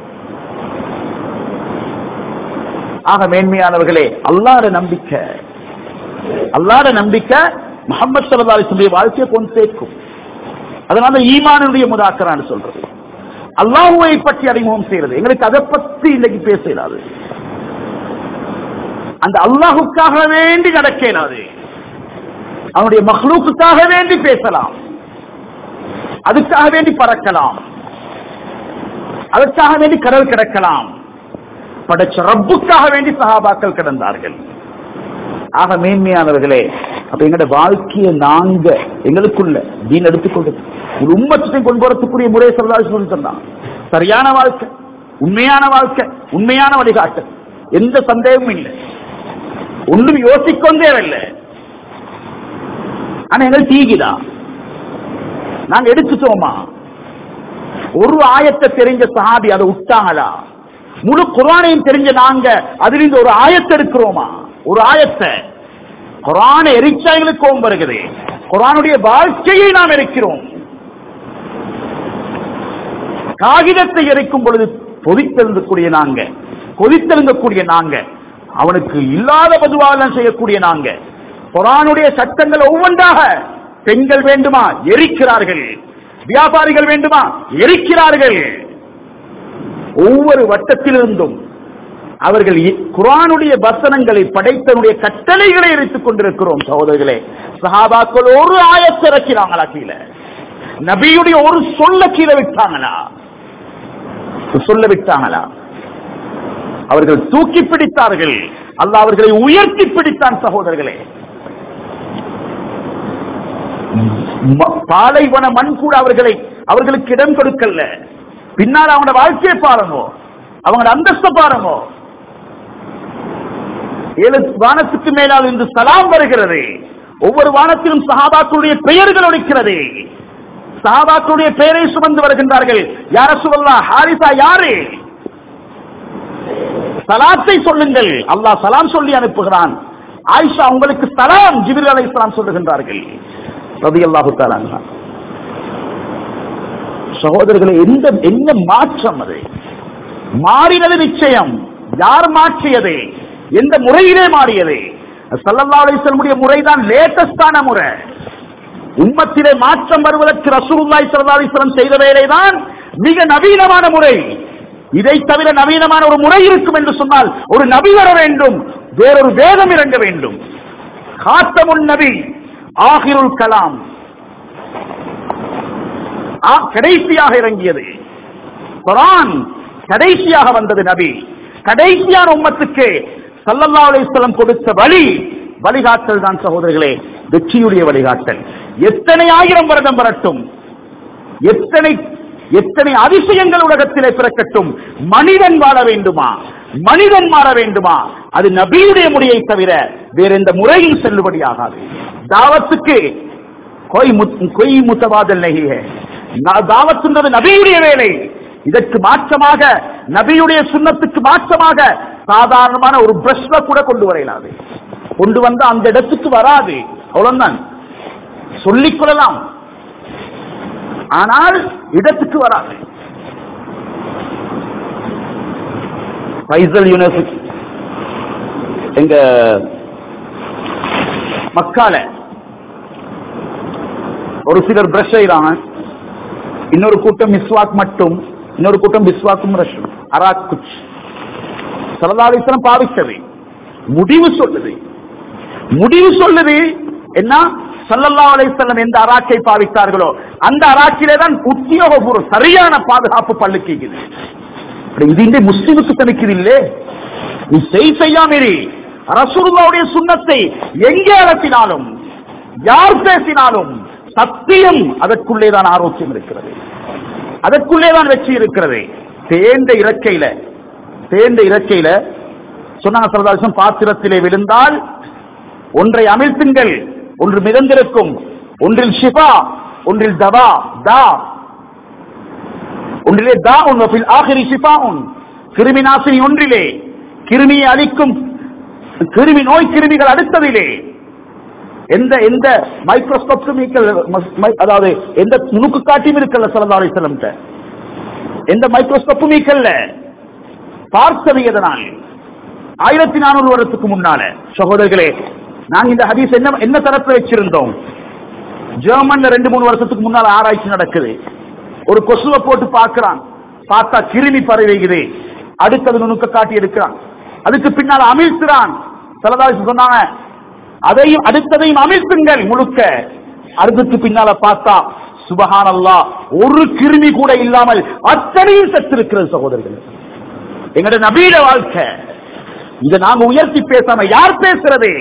ஆக மேன்மையானவர்களே அல்லாஹ்ட நம்பிக்கை அல்லாஹ்ட நம்பிக்கை முஹம்மது ஸல்லல்லாஹு அலைஹி வஸல்லம் வாழ்க்கையை கொண்டு சேர்க்கும் அதனால ஈமானுடைய முதாக்கரான்னு சொல்றது அல்லாஹுவை பற்றி அறிமுகம் செய்யறது எங்களுக்கு அதை பத்தி இன்னைக்கு பேச இயலாது அந்த அல்லாஹுக்காக வேண்டி நடக்க இயலாது அவனுடைய மஹ்லூக்குக்காக வேண்டி பேசலாம் அதுக்காக வேண்டி பறக்கலாம் அதற்காக வேண்டி கடல் கிடக்கலாம் படைச்ச ரப்புக்காக வேண்டி சஹாபாக்கள் கிடந்தார்கள் ஆக மேன்மையானவர்களே அப்ப எங்களோட வாழ்க்கையை நாங்க எங்களுக்குள்ள தீன் எடுத்துக்கொண்டு ஒரு உம்மத்தை கொண்டு வரத்துக்குரிய முறையை சொல்லி சொல்லி சொன்னான் சரியான வாழ்க்கை உண்மையான வாழ்க்கை உண்மையான வழிகாட்டு எந்த சந்தேகமும் இல்லை ஒன்றும் யோசிக்கொண்டே இல்லை ஆனா எங்கள் தீகிதா நாங்க எடுத்துட்டோமா ஒரு ஆயத்தை தெரிஞ்ச சஹாபி அதை விட்டாங்களா முழு குரானையும் தெரிஞ்ச நாங்க அதிலிருந்து ஒரு ஆயத்தை எடுக்கிறோமா ஒரு ஆயத்தை குரானை எரிச்சா எங்களுக்கு கோபம் வருகிறது குரானுடைய வாழ்க்கையை நாம் எரிக்கிறோம் காகிதத்தை எரிக்கும் பொழுது கொதித்தெழுந்தக்கூடிய நாங்க கொதித்தெழுந்தக்கூடிய நாங்க அவனுக்கு இல்லாத பதுவாக செய்யக்கூடிய நாங்க குரானுடைய சட்டங்கள் ஒவ்வொன்றாக பெண்கள் வேண்டுமா எரிக்கிறார்கள் வியாபாரிகள் வேண்டுமா எரிக்கிறார்கள் ஒவ்வொரு வட்டத்திலிருந்தும் அவர்கள் இ- குர்ஆனுடைய வசனங்களை படைத்தனுடைய கட்டளைகளை எரித்துக் கொண்டிருக்கிறோம் சகோதரர்களே சஹாபாக்கள் ஒரு ஆயத்தை இறக்கிறாங்களா கீழே நபியுடைய ஒரு சொல்ல கீழே விட்டாங்களா சொல்ல விட்டாங்களா அவர்கள் தூக்கி பிடித்தார்கள் அல்லாஹ் அவர்களை உயர்த்தி பிடித்தான் சகோதரர்களே ம- பாலைவன மண் கூட அவர்களை அவர்களுக்கு இடம் கொடுக்கல பின்னால் அவங்களோட வாழ்க்கையை பாருங்க அவங்களோட அந்தஸ்த பாருங்க ஏழு வானத்துக்கு மேலால் இன்று சலாம் வருகிறது ஒவ்வொரு வானத்திலும் சஹாபாக்களுடைய பெயர்கள் ஒழிக்கிறது சஹாபாக்களுடைய பெயரை சுமந்து வருகின்றார்கள் யார சொல்லலாம் ஹாரிசா யாரு சலாத்தை சொல்லுங்கள் அல்லாஹ் சலாம் சொல்லி அனுப்புகிறான் ஆயிஷா உங்களுக்கு சலாம் ஜிபிர் அலைஹிஸ்ஸலாம் சொல்லுகின்றார்கள் ரலியல்லாஹு தஆலா அன்ஹா சகோதரர்களே எந்த என்ன மாற்றம் அது மாறினது நிச்சயம் யார் மாற்றியது எந்த முறையிலே மாறியது ஸல்லல்லாஹு அலைஹி வஸல்லமுடைய முறைதான் லேட்டஸ்டான முறை உம்மத்திலே மாற்றம் வருவதற்கு ரசூலுல்லாஹி ஸல்லல்லாஹு அலைஹி வஸல்லம் செய்த வேலைதான் மிக நவீனமான முறை இதை தவிர நவீனமான ஒரு முறை இருக்கும் என்று சொன்னால் ஒரு நபி வர வேண்டும் வேறொரு வேதம் இறங்க வேண்டும் காத்தமுன் நபி ஆகிருல் கலாம் ஆ, கடைசியாக இறங்கியது குரான் கடைசியாக வந்தது நபி கடைசியான உம்மத்துக்கு சல்லல்லாஹு அலைஹி வஸல்லம் கொடுத்த வழி வழிகாட்டல் தான் சகோதரர்களே வெற்றியுடைய வழிகாட்டல் எத்தனை ஆயிரம் வருடம் வரட்டும் எத்தனை எத்தனை அதிசயங்கள் உலகத்திலே பிறக்கட்டும் மனிதன் வாழ வேண்டுமா மனிதன் மாற வேண்டுமா அது நபியுடைய முறையை தவிர வேற எந்த முறையும் செல்லுபடியாகாது தாவத்துக்கு கொய் முத்- கொய் முத்தவாதல் நகிய தாவத்துன்றது நபியுடைய வேலை இதற்கு மாற்றமாக நபியுடைய சுண்ணத்துக்கு மாற்றமாக சாதாரணமான ஒரு பிரஷ்ல கூட கொண்டு வர இயலாது கொண்டு வந்தா அந்த இடத்துக்கு வராது அவ்வளவுதான் சொல்லிக் கொள்ளலாம் ஆனால் இடத்துக்கு வராது ஃபைசல் யூனிவர்சிட்டி எங்க மக்கால ஒரு சிலர் பிரஷ் செய்யறாங்க இன்னொரு கூட்டம் மிஸ்வாக் மட்டும் இன்னொரு கூட்டம் மிஸ்வாக்கும் ரஷும் அராக் குச் சரதாலிசனம் பாவித்தது முடிவு சொல்லுது முடிவு சொல்லுது என்ன ஸல்லல்லாஹு அலைஹி வஸல்லம் எந்த அராக்கை பாவித்தார்களோ அந்த அராக்கிலே தான் உத்தியோகபூர்வ சரியான பாதுகாப்பு பள்ளிக்கு இருக்குது இது இந்த முஸ்லிமுக்கு தனிக்குது இல்லே நீ செய் செய்யாமரி ரசூலுல்லாவுடைய சுண்ணத்தை எங்கே அலத்தினாலும் யார் பேசினாலும் சத்தியம் அதற்குள்ளே தான் ஆரோக்கியம் இருக்கிறது அதற்குள்ளே தான் வெற்றி இருக்கிறது தேர்ந்த இறக்கையில தேர்ந்த இறக்கையில சொன்னாங்க சரதாசம் பாத்திரத்திலே விழுந்தால் ஒன்றை அமிழ்த்துங்கள் ஒன்று மிதந்திருக்கும் ஒன்றில் ஷிஃபா ஒன்றில் தவா தா ஒன்றிலே தா உன் வஃபில் ஆகிரி ஷிஃபா உன் கிருமி நாசினி ஒன்றிலே கிருமியை அழிக்கும் கிருமி நோய் கிருமிகள் அடுத்ததிலே எந்த எந்த மைக்ரோஸ்கோப் அதாவது எந்த நுணுக்கு காட்டியும் இருக்கல சல்லா அலிஸ்லம் எந்த மைக்ரோஸ்கோப்பும் இருக்கல்ல பார்த்தது எதனால் ஆயிரத்தி நானூறு வருடத்துக்கு முன்னால சகோதரர்களே நாங்க இந்த ஹதீஸ் என்ன என்ன தரத்துல வச்சிருந்தோம் ஜெர்மன்ல ரெண்டு மூணு வருஷத்துக்கு முன்னால ஆராய்ச்சி நடக்குது ஒரு கொசுவை போட்டு பார்க்கறான் பார்த்தா கிருமி பரவுகிறது அடுத்தது நுணுக்க காட்டி எடுக்கிறான் அதுக்கு பின்னால் அமிழ்த்துறான் சலதாசி சொன்னாங்க அதையும் அடுத்ததையும் அமிழ்த்துங்கள் முழுக்க அதுக்கு பின்னால பார்த்தா சுபஹானல்லா ஒரு கிருமி கூட இல்லாமல் அத்தனையும் செத்திருக்கிறது சகோதரர்கள் எங்கட நபீட வாழ்க்கை இதை நாங்க உயர்த்தி பேசாம யார் பேசுறது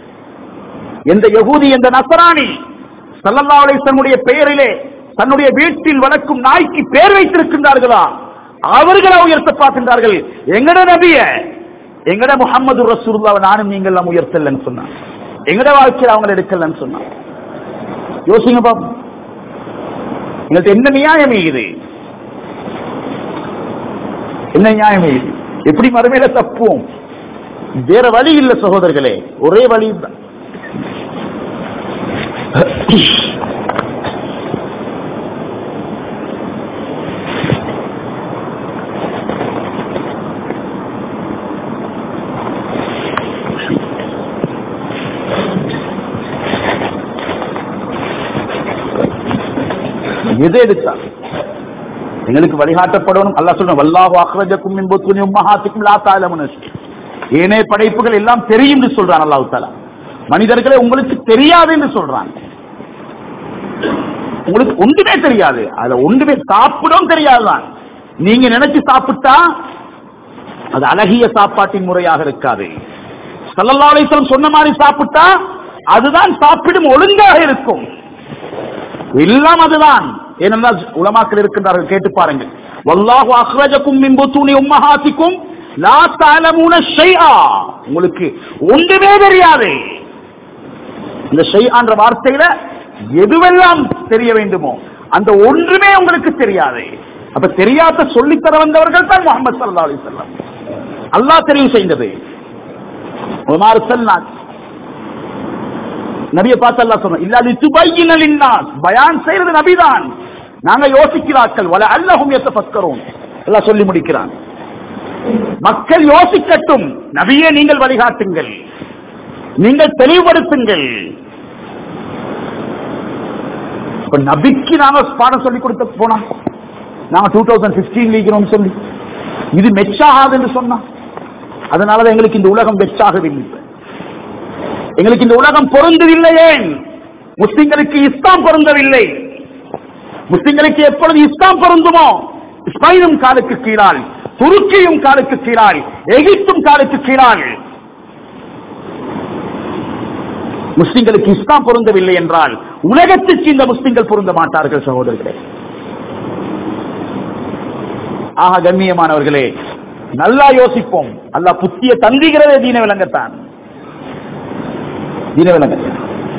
எந்த யகூதி எந்த நசராணி சல்லல்லா அலிஸ்லமுடைய பெயரிலே தன்னுடைய வீட்டில் வளர்க்கும் நாய்க்கு பேர் வைத்திருக்கின்றார்களா அவர்களா உயர்த்த பார்க்கின்றார்கள் எங்கட நபிய எங்கட முகமது ரசூல்லாவை நானும் நீங்கள் எல்லாம் உயர்த்தலன்னு சொன்னான் எங்கட வாழ்க்கையில் அவங்க எடுக்கலன்னு சொன்னான் யோசிங்க பாப்போம் எங்கள்ட்ட என்ன நியாயம் இது என்ன நியாயம் இது எப்படி மறுமையில தப்புவோம் வேற வழி இல்ல சகோதரர்களே ஒரே வழி தான் எது எடுத்தா எங்களுக்கு வழிகாட்டப்படணும் அல்லாஹ் சொல்ற வல்லாஹு அக்ரஜக்கும் மின் புத்துனி உம்மஹாத்திக்கும் லா தஅலமுன ஏனே படைப்புகள் எல்லாம் தெரியும் என்று சொல்றான் அல்லாஹ் தஆலா மனிதர்களே உங்களுக்கு தெரியாது என்று சொல்றான் உங்களுக்கு ஒன்றுமே தெரியாது அதுல ஒன்றுமே சாப்பிடவும் தெரியாதுதான் நீங்க நினைச்சு சாப்பிட்டா அது அழகிய சாப்பாட்டின் முறையாக இருக்காது சல்லல்லாஹு அலைஹி வஸல்லம் சொன்ன மாதிரி சாப்பிட்டா அதுதான் சாப்பிடும் ஒழுங்காக இருக்கும் எல்லாம் அதுதான் ஏனென்றால் உலமாக்கள் இருக்கின்றார்கள் கேட்டு பாருங்கள் வல்லாஹு அஹ்ரஜக்கும் மின் புத்தூனி உம்மஹாத்திக்கும் லா தஅலமூன ஷைஆ உங்களுக்கு ஒன்றுமே தெரியாது இந்த ஷைஆன்ற வார்த்தையில எதுவெல்லாம் தெரிய வேண்டுமோ அந்த ஒன்றுமே உங்களுக்கு தெரியாது அப்ப தெரியாத சொல்லித்தர வந்தவர்கள் தான் முகமது சல்லா அலி சொல்லம் அல்லாஹ் தெரிவு செய்தது உமார் சல்லாத் நபியை பார்த்து அல்லாஹ் சொன்ன இல்ல லித்துபையின லின்னாஸ் பயான் செய்யறது நபிதான் நாங்க யோசிக்கிறார்கள் வல அல்லஹும் யத்தஃபக்கரூன் அல்லாஹ் சொல்லி முடிக்கிறான் மக்கள் யோசிக்கட்டும் நபியே நீங்கள் வழிகாட்டுங்கள் நீங்கள் தெளிவுபடுத்துங்கள் இப்ப நபிக்கு நாங்க பாடம் சொல்லி கொடுத்த போனா நாங்க டூ தௌசண்ட் பிப்டீன் இருக்கிறோம் சொல்லி இது மெச்சாகாது என்று சொன்னா அதனாலதான் எங்களுக்கு இந்த உலகம் மெச்சாகவில்லை எங்களுக்கு இந்த உலகம் பொருந்தவில்லை ஏன் முஸ்லிம்களுக்கு இஸ்லாம் பொருந்தவில்லை முஸ்லிம்களுக்கு எப்பொழுது இஸ்லாம் பொருந்துமோ ஸ்பெயினும் காலுக்கு கீழால் துருக்கியும் காலுக்கு கீழால் எகிப்தும் காலுக்கு கீழால் முஸ்லிம்களுக்கு இஸ்லாம் பொருந்தவில்லை என்றால் உலகத்துக்கு இந்த முஸ்லிம்கள் பொருந்த மாட்டார்கள் சகோதரர்களே ஆக கண்ணியமானவர்களே நல்லா யோசிப்போம் அல்லாஹ் புத்திய தந்திகிறதே தீன விளங்கத்தான் தீன விளங்கத்தான்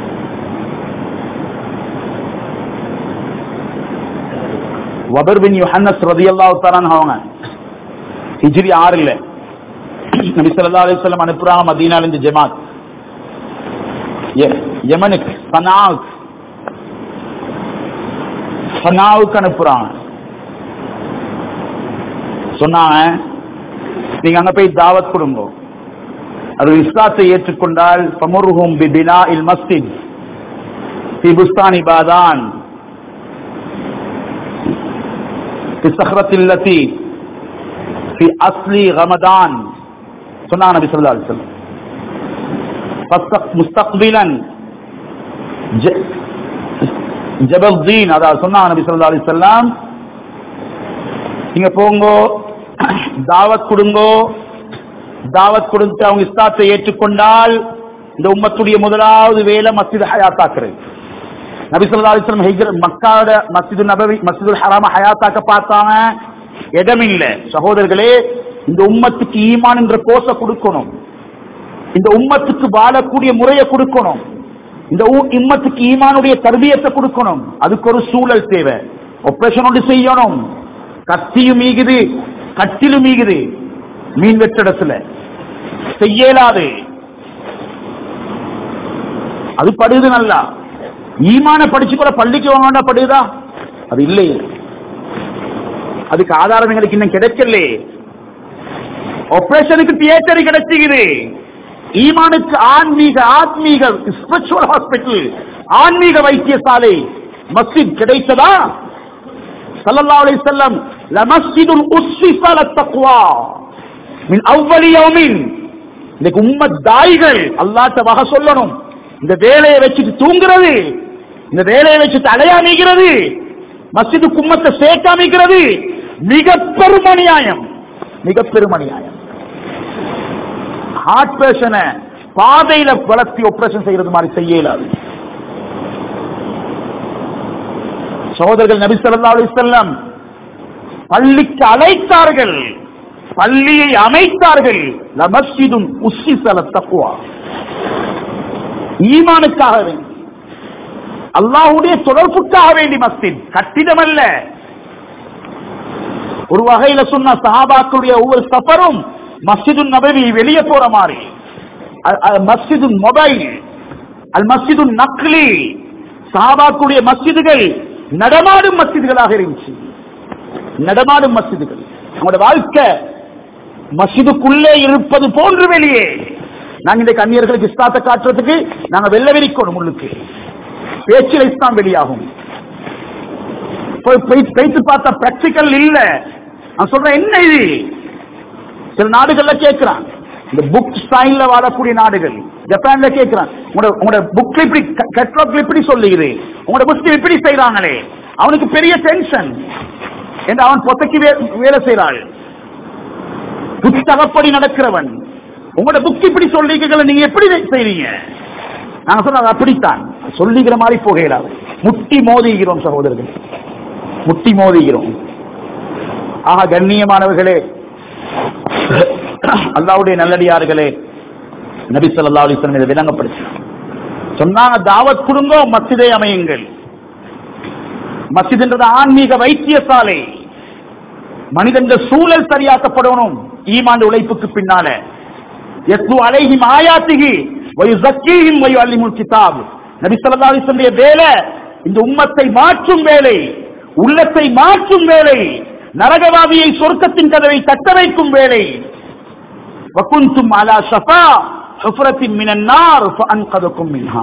வபர் பின் யுஹன்னஸ் ரதியல்லாஹு தஆலா அவங்க ஹிஜ்ரி ஆறுல நபி ஸல்லல்லாஹு அலைஹி வஸல்லம் அனுப்புறாங்க மதீனால இருந்து ஜமாத் ய- யமனுக்கு சனாவுக்கு சனாவுக்கு அனுப்புறாங்க சொன்னாங்க நீங்க அங்க போய் தாவத் கொடுங்க அது இஸ்லாத்தை ஏற்றுக்கொண்டால் பமுருஹும் பிபினா இல் மஸ்ஜித் في بستان بادان في الصخرة التي في أصل غمدان சொன்னாங்க நபி ஸல்லல்லாஹு அலைஹி வஸல்லம் فاستق- مستقبلا ج- ஜபல் தீன் அதாவது சொன்னாங்க நபி ஸல்லல்லாஹு அலைஹி வஸல்லம் நீங்க போங்கோ தாவத் கொடுங்கோ தாவத் கொடுத்து அவங்க இஸ்லாத்தை ஏற்றுக்கொண்டால் இந்த உம்மத்துடைய முதலாவது வேலை மஸ்ஜித் ஹயாத்தாக்குறது நபி ஸல்லல்லாஹு அலைஹி வஸல்லம் ஹிஜ்ர மக்காவோட மஸ்ஜிது நபவி மஸ்ஜிதுல் ஹராம ஹயாத்தாக்க பார்த்தாங்க இடம் இல்ல சகோதரர்களே இந்த உம்மத்துக்கு ஈமான் என்ற கோஷ கொடுக்கணும் இந்த உம்மத்துக்கு வாழக்கூடிய முறையை கொடுக்கணும் இந்த ஊ- உம்மத்துக்கு ஈமானுடைய தர்பியத்தை கொடுக்கணும் அதுக்கு ஒரு சூழல் தேவை ஆபரேஷன் ஒன்று செய்யணும் கத்தியும் மீகுது கட்டிலும் மீகுது மீன் வெற்றிடத்துல செய்யலாது அது படுது நல்லா ஈமான படிச்சு கூட பள்ளிக்கு வாங்க படுதா அது இல்லை அதுக்கு ஆதாரம் எங்களுக்கு இன்னும் கிடைக்கல ஆபரேஷனுக்கு தியேட்டர் கிடைச்சிக்குது ஈமானுக்கு ஆன்மீக ஆத்மீக ஸ்பிரிச்சுவல் ஹாஸ்பிட்டல் ஆன்மீக வைத்தியசாலை மஸ்ஜித் கிடைத்ததா ஸல்லல்லாஹு அலைஹி வஸல்லம் லமஸ்ஜிதுல் உஸ்ஸிஸ லத்தக்வா மின் அவ்வலி யௌமின் இன்னைக்கு உம்மத் தாய்கள் அல்லாஹ்ட்ட வக சொல்லணும் இந்த வேலையை வச்சுட்டு தூங்குறது இந்த வேலையை வச்சுட்டு அடையாமிக்கிறது மஸ்ஜிது கும்மத்தை சேர்க்காமிக்கிறது மிக பெரும் அநியாயம் மிக பெரும் அநியாயம் ஹார்ட் பேஷனை பாதையில வளர்த்தி ஆபரேஷன் செய்யறது மாதிரி செய்ய இயலாது சகோதரர்கள் நபி ஸல்லல்லாஹு அலைஹி வஸல்லம் பள்ளிக்கு அழைத்தார்கள் பள்ளியை அமைத்தார்கள் லமஸ்ஜிதுன் உஸ்ஸிஸ தக்வா ஈமானுக்காக வேண்டி அல்லாஹ்வுடைய தொடர்புக்காக வேண்டி மஸ்ஜித் கட்டிடம் அல்ல ஒரு வகையில சொன்ன சஹாபாக்களுடைய ஒவ்வொரு சஃபரும் மஸ்ஜிது நபவி வெளியே போற மாதிரி அ- அ- மஸ்ஜிது மொபைல் அல் மஸ்ஜிது நக்லி சஹாபாக்களுடைய மஸ்ஜிதுகள் நடமாடும் மஸ்ஜிதுகளாக இருந்துச்சு நடமாடும் மஸ்ஜிதுகள் நம்முடைய வாழ்க்கை மஸ்ஜிதுக்குள்ளே இருப்பது போன்று வெளியே நாங்க இந்த கன்னியர்களுக்கு இஸ்லாத்தை காட்டுறதுக்கு நாங்க வெள்ள வெறிக்கணும் உள்ளுக்கு பேச்சில் இஸ்லாம் வெளியாகும் போய் போய் பேச்சு பார்த்தா பிராக்டிக்கல் இல்ல நான் சொல்றேன் என்ன இது சில நாடுகள்ல கேட்கிறான் இந்த புக் ஸ்டைல்ல வாழக்கூடிய நாடுகள் ஜப்பான்ல கேட்கிறான் உங்களோட உங்களோட புக்ல இப்படி கட்லாக்ல இப்படி சொல்லுகிறது உங்களோட புஸ்தகம் இப்படி செய்றாங்களே அவனுக்கு பெரிய டென்ஷன் என்று அவன் பொத்தைக்கு வே- வேலை செய்றாள் புத்தகப்படி நடக்கிறவன் உங்களோட புக் இப்படி சொல்லிக்கல நீங்க எப்படி செய்றீங்க நாங்க சொன்னது அப்படித்தான் சொல்லிக்கிற மாதிரி போகிறார் முட்டி மோதுகிறோம் சகோதரர்கள் முட்டி மோதுகிறோம் ஆக கண்ணியமானவர்களே அல்லாவுடைய நல்லடியார்களே நபி ஸல்லல்லாஹு அலைஹி வஸல்லம் இதை விளங்கப்படுத்தி சொன்னாங்க தாவத் கொடுங்க மஸ்ஜிதை அமையுங்கள் மஸ்ஜித்ன்றது ஆன்மீக வைத்தியசாலை மனிதன் சூழல் சரியாக்கப்படணும் ஈமான் உழைப்புக்கு பின்னால யத்லு அலைஹிம் ஆயாத்திகி வயுஸக்கீஹிம் வயுஅல்லிமுல் கிதாப் நபி ஸல்லல்லாஹு அலைஹி வஸல்லம் வேலை இந்த உம்மத்தை மாற்றும் வேலை உள்ளத்தை மாற்றும் வேலை நரகவாதியை சொர்க்கத்தின் கதவை தட்ட வைக்கும் வேலை வகுந்தும் அலா ஷஃபா ஹுஃப்ரத்தின் மினன் நார் ஃபஅன்கதக்கும் மின்ஹா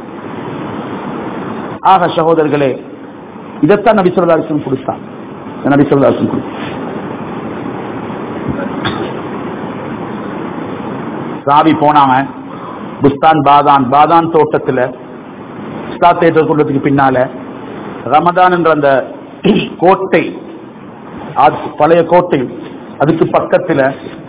ஆக சகோதரர்களே இதைத்தான் நபி ஸல்லல்லாஹு அலைஹி வஸல்லம் கொடுத்தாங்க நபி ஸல்லல்லாஹு அலைஹி வஸல்லம் கொடுத்தாங்க சாவி போனாங்க புஸ்தான் பாதான் பாதான் தோட்டத்துல ஸ்டா தேட்டர் கூட்டத்துக்கு பின்னால ரமதான் என்ற அந்த கோட்டை அது பழைய கோட்டை அதுக்கு பக்கத்துல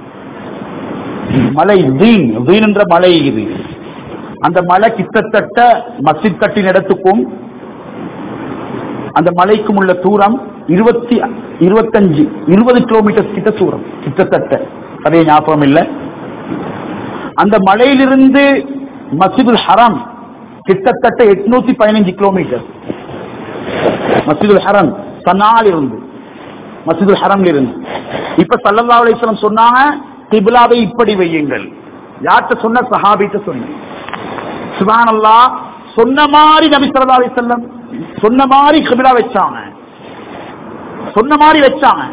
மலை வீண் வீண் என்ற மலை இது அந்த மலை கிட்டத்தட்ட மஸ்ஜித் கட்டின இடத்துக்கும் அந்த மலைக்கும் உள்ள தூரம் இருபத்தி இருபத்தஞ்சு இருபது கிலோமீட்டர் கிட்ட தூரம் கிட்டத்தட்ட அதே ஞாபகம் இல்லை அந்த மலையிலிருந்து மஸ்ஜிதுல் ஹரம் கிட்டத்தட்ட எட்நூத்தி பதினஞ்சு கிலோமீட்டர் மஸ்ஜிதுல் ஹரம் சனால் இருந்து மஸ்ஜிதுல் ஹரம்ல இருந்து இப்ப சல்லல்லாஹு அலைஹி வஸல்லம் சொன்னாங்க கிப்லாவை இப்படி வையுங்கள் யார்கிட்ட சொன்ன சஹாபிட்ட சொன்னேன் சுப்ஹானல்லாஹ் சொன்ன மாதிரி நபி ஸல்லல்லாஹு அலைஹி வஸல்லம் சொன்ன மாதிரி கிப்லா வச்சாங்க சொன்ன மாதிரி வச்சாங்க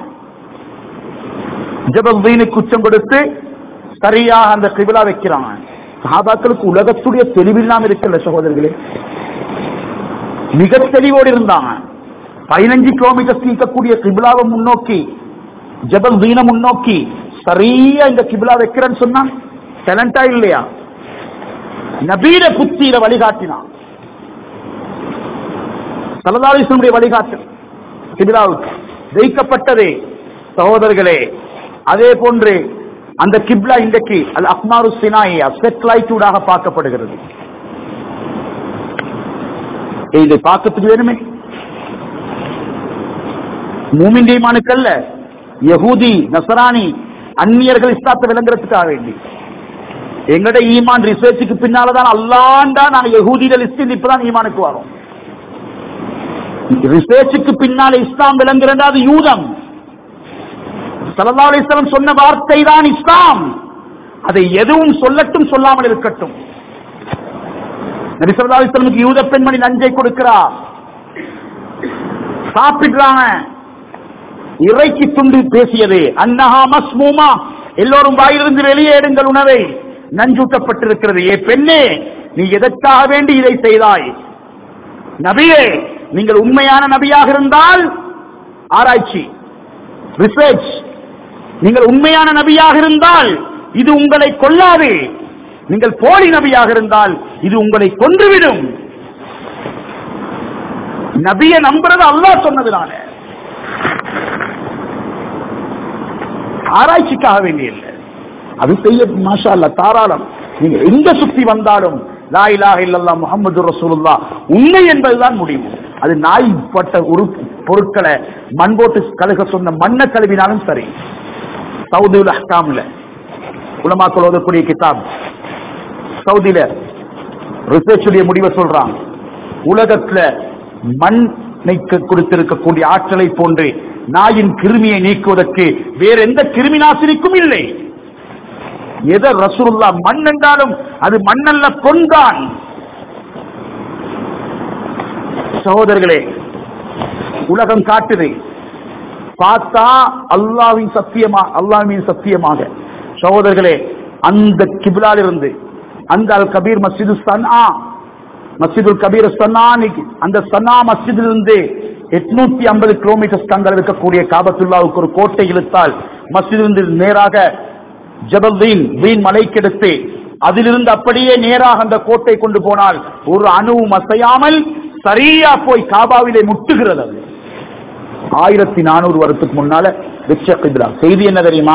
ஜபதீனுக்கு உச்சம் கொடுத்து சரியாக அந்த கிபிலா வைக்கிறாங்க சஹாபாக்களுக்கு உலகத்துடைய தெளிவில்லாம இருக்கல சகோதரர்களே மிக தெளிவோடு இருந்தாங்க பதினஞ்சு கிலோமீட்டர் நீக்கக்கூடிய கிபிலாவை முன்னோக்கி ஜபல் தீன முன்னோக்கி சரியா இந்த கிபிலா வைக்கிறேன்னு சொன்னா டேலண்டா இல்லையா நபீர புத்தியில வழிகாட்டினான் சலதாலிசனுடைய வழிகாட்டு கிபிலாவுக்கு ஜெயிக்கப்பட்டதே சகோதரர்களே அதே போன்று அந்த கிப்லா இன்றைக்கு அல் அக்மாரு சினாயா செட்டலைட்டூடாக பார்க்கப்படுகிறது இதை பார்க்கறதுக்கு வேணுமே மூமின் ஈமானுக்கல்ல யகூதி நசராணி அந்நியர்கள் இஸ்லாத்தை விளங்குறதுக்காக வேண்டி எங்கட ஈமான் ரிசர்ச்சுக்கு பின்னாலதான் அல்லாண்டா நாங்க யகூதியில லிஸ்ட் இப்பதான் ஈமானுக்கு வரோம் ரிசர்ச்சுக்கு பின்னால இஸ்லாம் விளங்குறதா அது யூதம் சல்லல்லாஹு அலைஹி வஸல்லம் சொன்ன வார்த்தை தான் இஸ்லாம் அதை எதுவும் சொல்லட்டும் சொல்லாமல் இருக்கட்டும் நபி ஸல்லல்லாஹு அலைஹி வஸல்லமுக்கு யூத பெண்மணி நஞ்சை கொடுக்கிறா சாப்பிடுறாங்க இறைச்சி துண்டு பேசியது அன்னஹா மஸ்மூமா எல்லோரும் வாயிலிருந்து வெளியேடுங்கள் உணவை நஞ்சூட்டப்பட்டிருக்கிறது ஏ பெண்ணே நீ எதற்காக வேண்டி இதை செய்தாய் நபியே நீங்கள் உண்மையான நபியாக இருந்தால் ஆராய்ச்சி ரிசர்ச் நீங்கள் உண்மையான நபியாக இருந்தால் இது உங்களை கொல்லாது நீங்கள் போலி நபியாக இருந்தால் இது உங்களை கொன்றுவிடும் நபியை நம்புறது அல்லாஹ் சொன்னதுனால ஆராய்ச்சிக்காக வேண்டியில்லை அது செய்ய மாஷா அல்ல தாராளம் நீங்க எங்க சுத்தி வந்தாலும் லா இலாஹ இல்லல்லாஹ் முஹம்மது ரசூலுல்லா உண்மை என்பதுதான் முடிவு அது நாய் பட்ட ஒரு பொருட்களை மண் போட்டு கழுக சொன்ன மண்ணை கழுவினாலும் சரி சவுதியுல் அஹ்காம்ல உலமாக்கள் ஓதக்கூடிய கிதாப் சவுதியில ரிசர்ச்சுடைய முடிவை சொல்றான் உலகத்துல மண்ணைக்கு கொடுத்திருக்கக்கூடிய ஆற்றலை போன்று நாயின் கிருமியை நீக்குவதற்கு வேற எந்த கிருமி நாசினிக்கும் இல்லை எதை ரசூலுல்லா மண் என்றாலும் அது மண்ணல்ல கொண்டான் சகோதரர்களே உலகம் காட்டுது பார்த்தா அல்லாவின் சத்தியமா அல்லாவின் சத்தியமாக சகோதரர்களே அந்த கிபிலால் இருந்து அந்த அல் கபீர் மஸ்ஜிது சனா மஸ்ஜிதுல் கபீர் சன்னானிக்கு அந்த சன்னா மஸ்ஜிதிலிருந்து எட்நூத்தி ஐம்பது கிலோமீட்டர் தங்கள் இருக்கக்கூடிய காபத்துல்லாவுக்கு ஒரு கோட்டை இழுத்தால் மஸ்ஜிதிலிருந்து நேராக ஜபல்தீன் வீண் மலைக்கெடுத்து அதிலிருந்து அப்படியே நேராக அந்த கோட்டை கொண்டு போனால் ஒரு அணுவும் அசையாமல் சரியா போய் காபாவிலே முட்டுகிறது அது ஆயிரத்தி நானூறு வருஷத்துக்கு முன்னால வெச்ச கிபிலா செய்தி என்ன தெரியுமா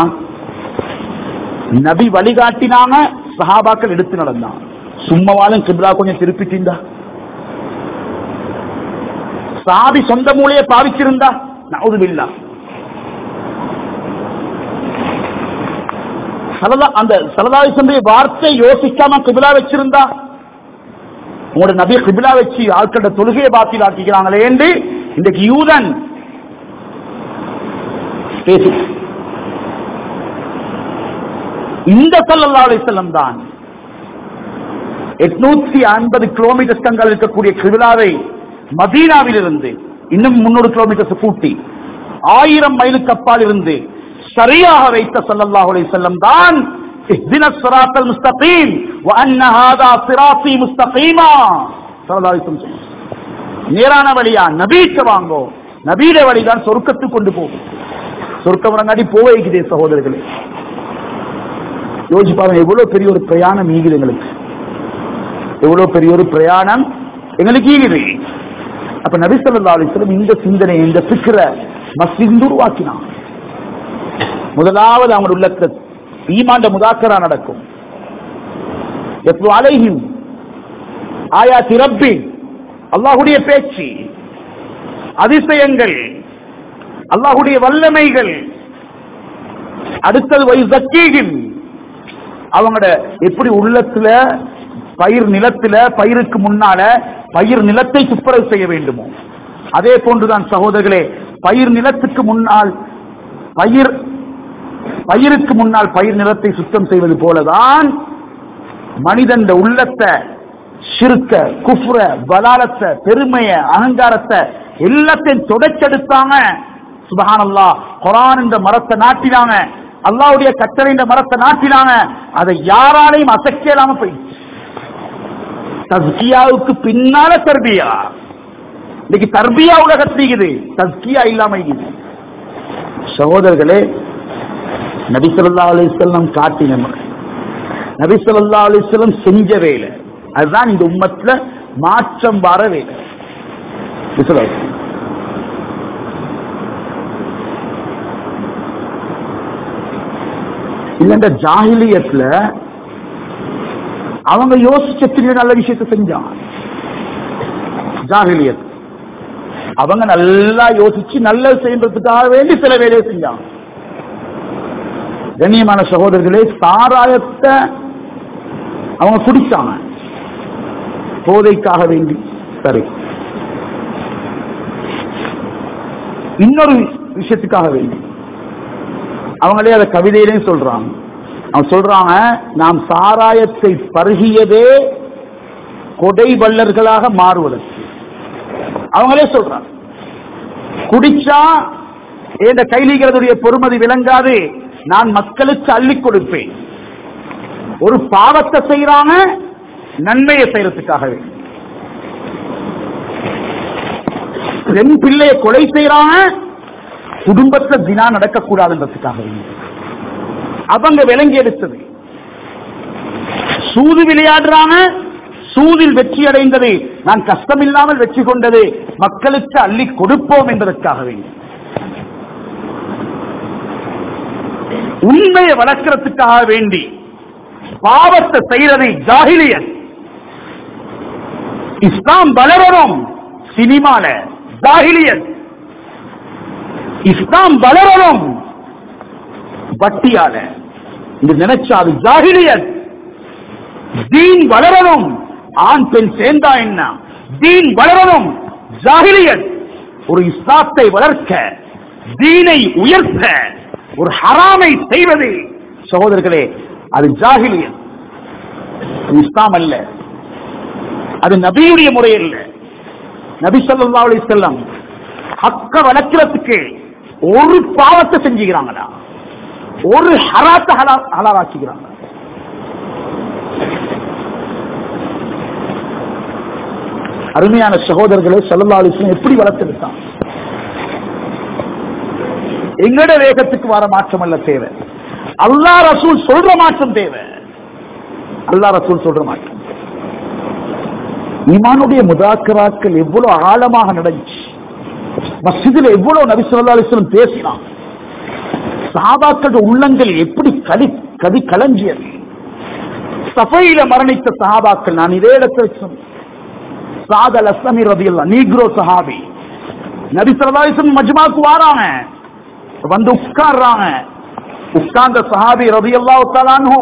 நபி வழிகாட்டினாங்க சஹாபாக்கள் எடுத்து நடந்தான் சும்மாவாலும் கிபிலா கொஞ்சம் திருப்பிட்டீந்தா சாதி சொந்த மூலையை பாவிச்சிருந்தா நவுதுபில்லா சலதா அந்த சலதாவிசனுடைய வார்த்தை யோசிக்காம கிபிலா வச்சிருந்தா உங்களோட நபி கிபிலா வச்சு ஆட்களோட தொழுகையை பாத்தில் ஆக்கிக்கிறாங்களே என்று இன்றைக்கு யூதன் பேசி இந்த சல்லல்லா அலிசல்லம் தான் எட்நூத்தி ஐம்பது கிலோமீட்டர் தங்கள் இருக்கக்கூடிய கிபிலாவை மதீனாவில் இருந்து இன்னும் முன்னூறு கிலோமீட்டர் கூட்டி ஆயிரம் மைலுக்கு அப்பால் இருந்து சரியாக வைத்த சல்லல்லாஹு அலைஹி வஸல்லம் தான் اهدنا الصراط المستقيم وان هذا صراطي مستقيما ஸல்லல்லாஹு அலைஹி வஸல்லம் சொன்னாங்க. நேரான வழியா நபீட்ட வாங்கோ நபீட வழிதான் சொர்க்கத்துக்கு கொண்டு போகும் சொர்க்கம் வரங்காட்டி போவைக்குதே சகோதரர்களே யோசிச்சு பாருங்க எவ்வளவு பெரிய ஒரு பிரயாணம் ஈகுது எங்களுக்கு எவ்வளவு பெரிய ஒரு பிரயாணம் எங்களுக்கு ஈகுது அப்ப நபி ஸல்லல்லாஹு அலைஹி வஸல்லம் இந்த சிந்தனை இந்த பிக்கிற மஸ்ஜித் உருவாக்கினான் முதலாவது அவங்க உள்ளத்துல ஈமாண்ட முதாக்கரா நடக்கும் எத்து அலைஹிம் ஆயா திரப்பி அல்லாஹுடைய பேச்சு அதிசயங்கள் அல்லாஹுடைய வல்லமைகள் அடுத்தது வைசக்கீகின் அவங்களோட எப்படி உள்ளத்துல பயிர் நிலத்துல பயிருக்கு முன்னால பயிர் நிலத்தை துப்புரவு செய்ய வேண்டுமோ அதே போன்றுதான் சகோதரர்களே பயிர் நிலத்துக்கு முன்னால் பயிர் பயிருக்கு முன்னால் பயிர் நிலத்தை சுத்தம் செய்வது போலதான் மனிதன் உள்ளத்தை சிறுக்க குஃப்ர பலாலத்தை பெருமைய அகங்காரத்தை எல்லாத்தையும் தொடச்செடுத்தாங்க சுபஹானல்லா குரான் இந்த மரத்தை நாட்டினாங்க அல்லாவுடைய கட்டளை இந்த மரத்தை நாட்டினாங்க அதை யாராலையும் அசைக்க இல்லாம போயிடுச்சு தஸ்கியாவுக்கு பின்னால தர்பியா இன்னைக்கு தர்பியா உலகத்தீகுது தஸ்கியா இல்லாம இருக்குது சகோதரர்களே நபி ஸல்லல்லாஹு அலைஹி வஸல்லம் காட்டின முறை நபி ஸல்லல்லாஹு அலைஹி வஸல்லம் செஞ்ச வேலை அதுதான் இந்த உம்மத்துல மாற்றம் வர வேலை விசுவாஸ். இல்ல ஜாகிலியத்துல அவங்க யோசிச்ச எத்தனையோ நல்ல விஷயத்தை செஞ்சாங்க ஜாகிலியத் அவங்க நல்லா யோசிச்சு நல்லது செய்யறதுக்காக வேண்டி சில வேலையை செஞ்சாங்க கண்ணியமான சகோதரர்களே சாராயத்தை அவங்க குடிச்சாங்க போதைக்காக வேண்டி சரி இன்னொரு விஷயத்துக்காக வேண்டி அவங்களே அதை கவிதையிலையும் சொல்றாங்க அவங்க சொல்றாங்க நாம் சாராயத்தை பருகியதே கொடை வள்ளர்களாக மாறுவதற்கு அவங்களே சொல்றாங்க குடிச்சா இந்த கைலிகிறதுடைய பொறுமதி விளங்காது நான் மக்களுக்கு அள்ளி கொடுப்பேன் ஒரு பாவத்தை செய்யறாங்க நன்மையை செய்யறதுக்காக வேண்டி பெண் பிள்ளையை கொலை செய்யறாங்க குடும்பத்துல தினா நடக்கக்கூடாதுன்றதுக்காக வேண்டி அவங்க விளங்கி எடுத்தது சூது விளையாடுறாங்க சூதில் வெற்றி அடைந்தது நான் கஷ்டமில்லாமல் வெற்றி கொண்டது மக்களுக்கு அள்ளி கொடுப்போம் என்பதற்காக வேண்டி உண்மையை வளர்க்கறதுக்காக வேண்டி பாவத்தை செய்யறது ஜாகிலியன் இஸ்லாம் வளரணும் சினிமால ஜாகிலியன் இஸ்லாம் வளரணும் வட்டியால இது நினைச்சா அது ஜாகிலியன் தீன் வளரணும் ஆண் பெண் சேர்ந்தா என்ன தீன் வளரணும் ஜாகிலியன் ஒரு இஸ்லாத்தை வளர்க்க தீனை உயர்த்த ஒரு ஹராமை செய்வது சகோதரர்களே அது ஜாகிலியன் அது இஸ்லாம் அல்ல அது நபியுடைய முறை அல்ல நபி ஸல்லல்லாஹு அலைஹி வஸல்லம் ஹக்க வளர்க்கிறதுக்கு ஒரு பாவத்தை செஞ்சுக்கிறாங்களா ஒரு ஹராத்தை ஹலா- ஹலாலாக்கிக்கிறாங்க அருமையான சகோதரர்களை ஸல்லல்லாஹு அலைஹி வஸல்லம் எப்படி வளர்த்தெடுத்தான் எங்கட வேகத்துக்கு வர மாற்றம் அல்ல தேவை அல்லாஹ் ரசூல் சொல்ற மாற்றம் தேவை அல்லாஹ் ரசூல் சொல்ற மாற்றம் ஈமானுடைய முதாக்கராக்கள் எவ்வளவு ஆழமாக நடந்துச்சு மஸ்ஜிதில் எவ்வளவு நபி ஸல்லல்லாஹு அலைஹி வஸல்லம் பேசினான் சஹாபாக்கள் உள்ளங்கள் எப்படி கலி கதி கலஞ்சியது சஃபையில மரணித்த சஹாபாக்கள் நான் இதே இடத்துல சொன்னேன் சாத் அல் அஸ்லமி ரதியல்லா நீக்ரோ சஹாபி நபி ஸல்லல்லாஹு அலைஹி வஸல்லம் மஜ்மாக்கு வாராங்க வந்து உட்கார்றாங்க உட்கார்ந்த சஹாபி ரதியல்லாஹு தஆலா அன்ஹு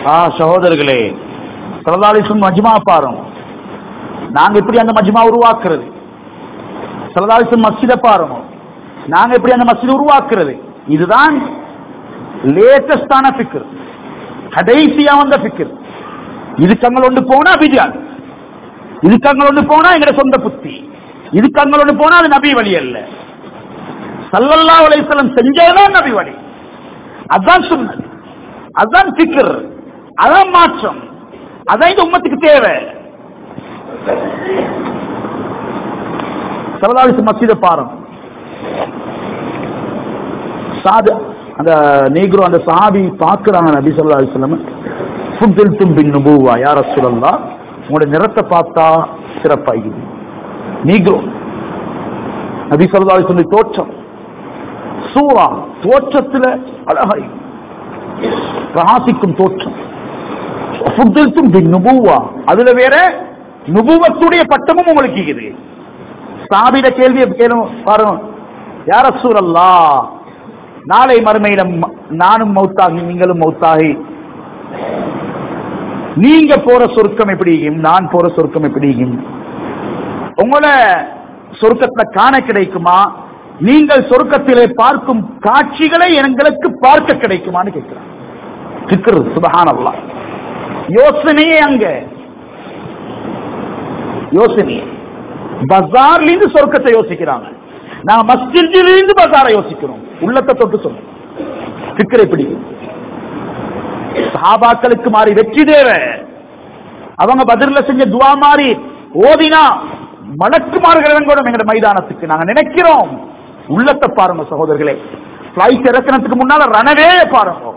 ஆ சகோதரர்களே சரதாலிசும் மஜ்மா பாரும் நாங்க எப்படி அந்த மஜ்மா உருவாக்குறது சரதாலிசும் மஸ்ஜித பாருங்க நாங்க எப்படி அந்த மஸ்ஜித் உருவாக்குறது இதுதான் லேட்டஸ்டான பிக்கர் கடைசியா வந்த பிக்கர் இதுக்கங்கள் ஒன்று போனா பிஜான் இதுக்கங்கள் ஒன்று போனா எங்கட சொந்த புத்தி இதுக்கங்கள் ஒன்று போனா அது நபி வழி அல்ல சல்லல்லா அலைஹிஸ்ஸலாம் செஞ்சதுதான் நபி வழி அதான் சொன்னது அதான் பிக்கர் அதான் மாற்றம் அதான் இந்த உம்மத்துக்கு தேவை சரதாலிசு மஸ்ஜித பாரம் சாது அந்த நீக்ரோ அந்த சாபி பார்க்கிறாங்க நபி சொல்லா அலிஸ்லம் ஃபுட்டில் தும்பின் நுபுவா யார சொல்லலாம் உங்களுடைய நிறத்தை பார்த்தா சிறப்பாகிறது நீக்ரோ நபி சொல்லா அலிஸ்லம் தோற்றம் சூரா தோற்றத்துல அழகாய் பிரகாசிக்கும் தோற்றம் ஃபுட்டில் தும்பின் நுபுவா அதுல வேற நுபுவத்துடைய பட்டமும் உங்களுக்கு இருக்குது சாபிட கேள்வியை கேளும் பாருங்க யார சூழல்லா நாளை மறுமையில ம- நானும் மௌத்தாகி நீங்களும் மௌத்தாகி நீங்க போற சொர்க்கம் எப்படி இருக்கும் நான் போற சொர்க்கம் எப்படி இருக்கும் உங்களை சொர்க்கத்துல காண கிடைக்குமா நீங்கள் சொர்க்கத்திலே பார்க்கும் காட்சிகளை எங்களுக்கு பார்க்க கிடைக்குமான்னு கேட்கிறான் சிக்கர் சுபஹானல்லா யோசனையே அங்க யோசனையே பஜார்ல இருந்து சொர்க்கத்தை யோசிக்கிறாங்க நான் மஸ்ஜிதில் இருந்து பஜாரை யோசிக்கிறோம் உள்ளத்தை தொட்டு சொல்லும் சிக்கரை எப்படி சஹாபாக்களுக்கு மாறி வெற்றி தேவ அவங்க பதில செஞ்ச துவா மாறி ஓதினா மலக்குமார்கள் இறங்கணும் எங்க மைதானத்துக்கு நாங்க நினைக்கிறோம் உள்ளத்தை பாருங்க சகோதரர்களே பிளைட் இறக்கணத்துக்கு முன்னால ரணவே பாருங்க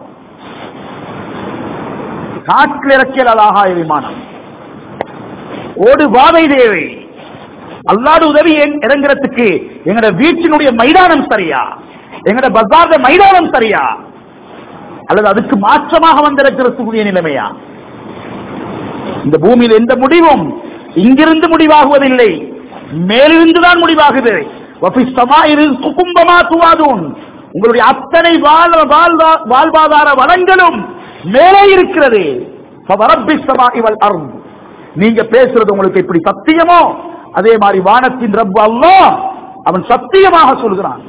காற்றில் இறக்கியல் ஆகாய விமானம் ஓடு வாதை தேவை அல்லாடு உதவி எங்க- இறங்குறதுக்கு எங்கட வீட்டினுடைய மைதானம் சரியா எங்கட பஜார்ல மைதானம் சரியா அல்லது அதுக்கு மாற்றமாக வந்திருக்கிறதுக்குரிய நிலைமையா இந்த பூமியில் எந்த முடிவும் இங்கிருந்து முடிவாகுவதில்லை மேலிருந்துதான் முடிவாகுது வஃபி ஸமாஇ ரிஸ்குக்கும் வமா துவாதுன். உங்களுடைய அத்தனை வாழ்- வாழ்வா- வாழ்வாதார வளங்களும் மேலே இருக்கிறது ஃபவரப்பி ஸமாஇ வல் அர்ض். நீங்க பேசுறது உங்களுக்கு எப்படி சத்தியமோ அதே மாதிரி வானத்தின் ரப்பு அல்லாஹ் அவன் சத்தியமாக சொல்கிறான்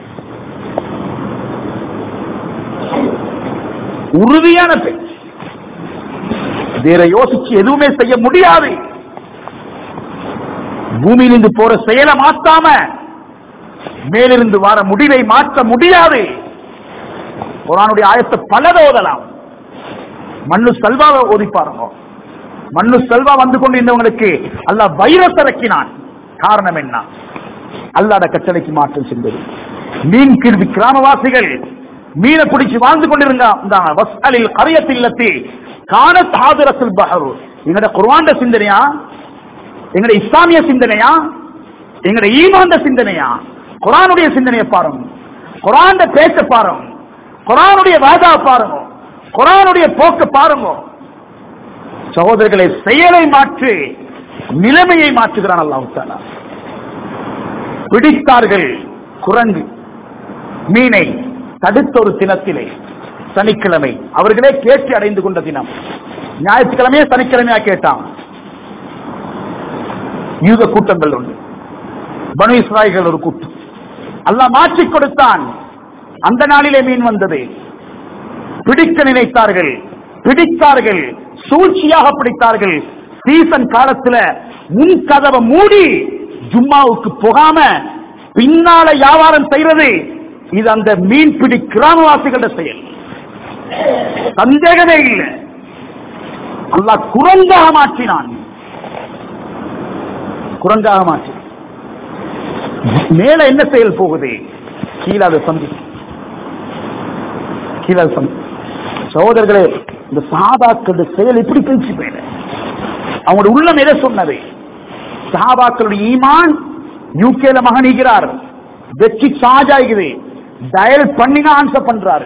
உறுதியான பேச்சு வேற யோசிச்சு எதுவுமே செய்ய முடியாது பூமியிலிருந்து போற செயலை மாத்தாம மேலிருந்து வர முடிவை மாற்ற முடியாது குரானுடைய ஆயத்தை பலத ஓதலாம் மண்ணு செல்வாவை ஓதி பாருங்க மண்ணு செல்வா வந்து கொண்டு இருந்தவங்களுக்கு அல்லாஹ் வைரஸ் இறக்கினான் காரணம் என்ன அல்லாட கட்டளைக்கு மாற்றம் செஞ்சது மீன் கிருவி கிராமவாசிகள் மீனை பிடிச்சு வாழ்ந்து கொண்டிருந்தாங்க வஸ்அலில் கரியத்தில்லத்தி கானத் ஹாதிரத்துல் பஹரு எங்கட குர்ஆன்ட சிந்தனையா எங்கட இஸ்லாமிய சிந்தனையா எங்கட ஈமாந்த சிந்தனையா குர்ஆனுடைய சிந்தனையை பாருங்க குர்ஆன்ட பேச்ச பாருங்க குர்ஆனுடைய வாதா பாருங்க குர்ஆனுடைய போக்க பாருங்க சகோதரர்களை செயலை மாற்றி நிலைமையை மாற்றுகிறான் அல்லாஹ் தாலா பிடித்தார்கள் குரங்கு மீனை தடுத்த ஒரு தினத்திலே சனிக்கிழமை அவர்களே கேட்டு அடைந்து கொண்ட தினம் ஞாயிற்றுக்கிழமையே சனிக்கிழமையா கேட்டான் யூத கூட்டங்கள் உண்டு பனு இஸ்ராயல்கள் ஒரு கூட்டம் அல்லாஹ் மாற்றி கொடுத்தான் அந்த நாளிலே மீன் வந்தது பிடிக்க நினைத்தார்கள் பிடித்தார்கள் சூழ்ச்சியாக பிடித்தார்கள் சீசன் காலத்துல முன் கதவை மூடி ஜும்மாவுக்கு போகாம பின்னால வியாபாரம் செய்யறது இது அந்த மீன்பிடி கிராமவாசிகள செயல் சந்தேகமே இல்லை அல்லாஹ் குரங்காக மாற்றினான் குரங்காக மாற்றி மேல என்ன செயல் போகுது கீழே அதை சந்தி கீழே அதை சந்தி சகோதரர்களே இந்த சாபாக்களுடைய செயல் எப்படி பேச்சு போயிட அவங்களோட உள்ளம் எதை சொன்னது சஹாபாக்களுடைய ஈமான் யூகேல மகனிக்கிறார் வெற்றி சார்ஜ் ஆகுது டயல் பண்ணினா ஆன்சர் பண்றாரு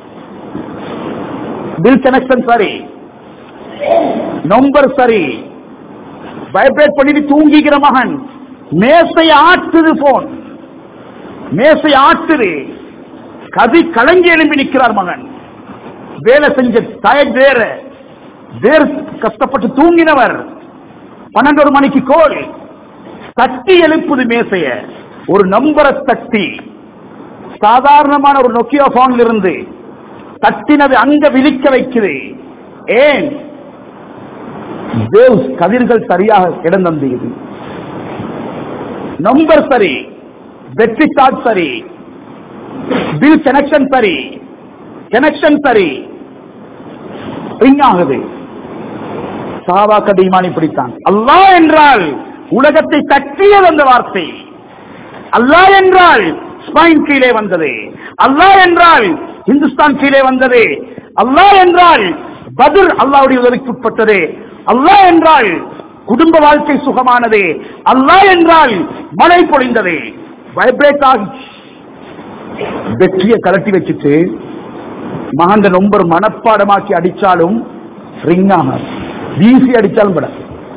பில் கனெக்ஷன் சரி நம்பர் சரி வைப்ரேட் பண்ணிட்டு தூங்கிக்கிற மகன் மேசை ஆட்டுது போன் மேசை ஆட்டுது கதி கலங்கி எழும்பி நிற்கிறார் மகன் வேலை செஞ்ச டயர் வேற வேறு கஷ்டப்பட்டு தூங்கினவர் பன்னெண்டொரு மணிக்கு கோல் தட்டி எழுப்புது மேசைய ஒரு நம்பரை தட்டி சாதாரணமான ஒரு நொக்கியோ போன்ல இருந்து தட்டினது அங்க விழிக்க வைக்குது ஏன் வேவ்ஸ் கதிர்கள் சரியாக இடம் தந்துகிறது நம்பர் சரி வெற்றி சார்ஜ் சரி பில் கனெக்ஷன் சரி கனெக்ஷன் சரி ரிங் ஆகுது சாவா கதீமானி பிடித்தான் அல்லாஹ் என்றால் உலகத்தை தட்டியது அந்த வார்த்தை அல்லாஹ் என்றால் ஸ்பைன் கீழே வந்தது அல்லாஹ் என்றால் இந்துஸ்தான் கீழே வந்தது அல்லாஹ் என்றால் பதில் அல்லாவுடைய உதவிக்கு உட்பட்டது அல்லாஹ் என்றால் குடும்ப வாழ்க்கை சுகமானது அல்லாஹ் என்றால் மழை பொழிந்தது வைப்ரேட் ஆகி வெற்றியை கலட்டி வச்சுட்டு மகந்த நொம்பர் மனப்பாடமாக்கி அடிச்சாலும் ரிங் ஆகாது வீசி அடிச்சாலும் பட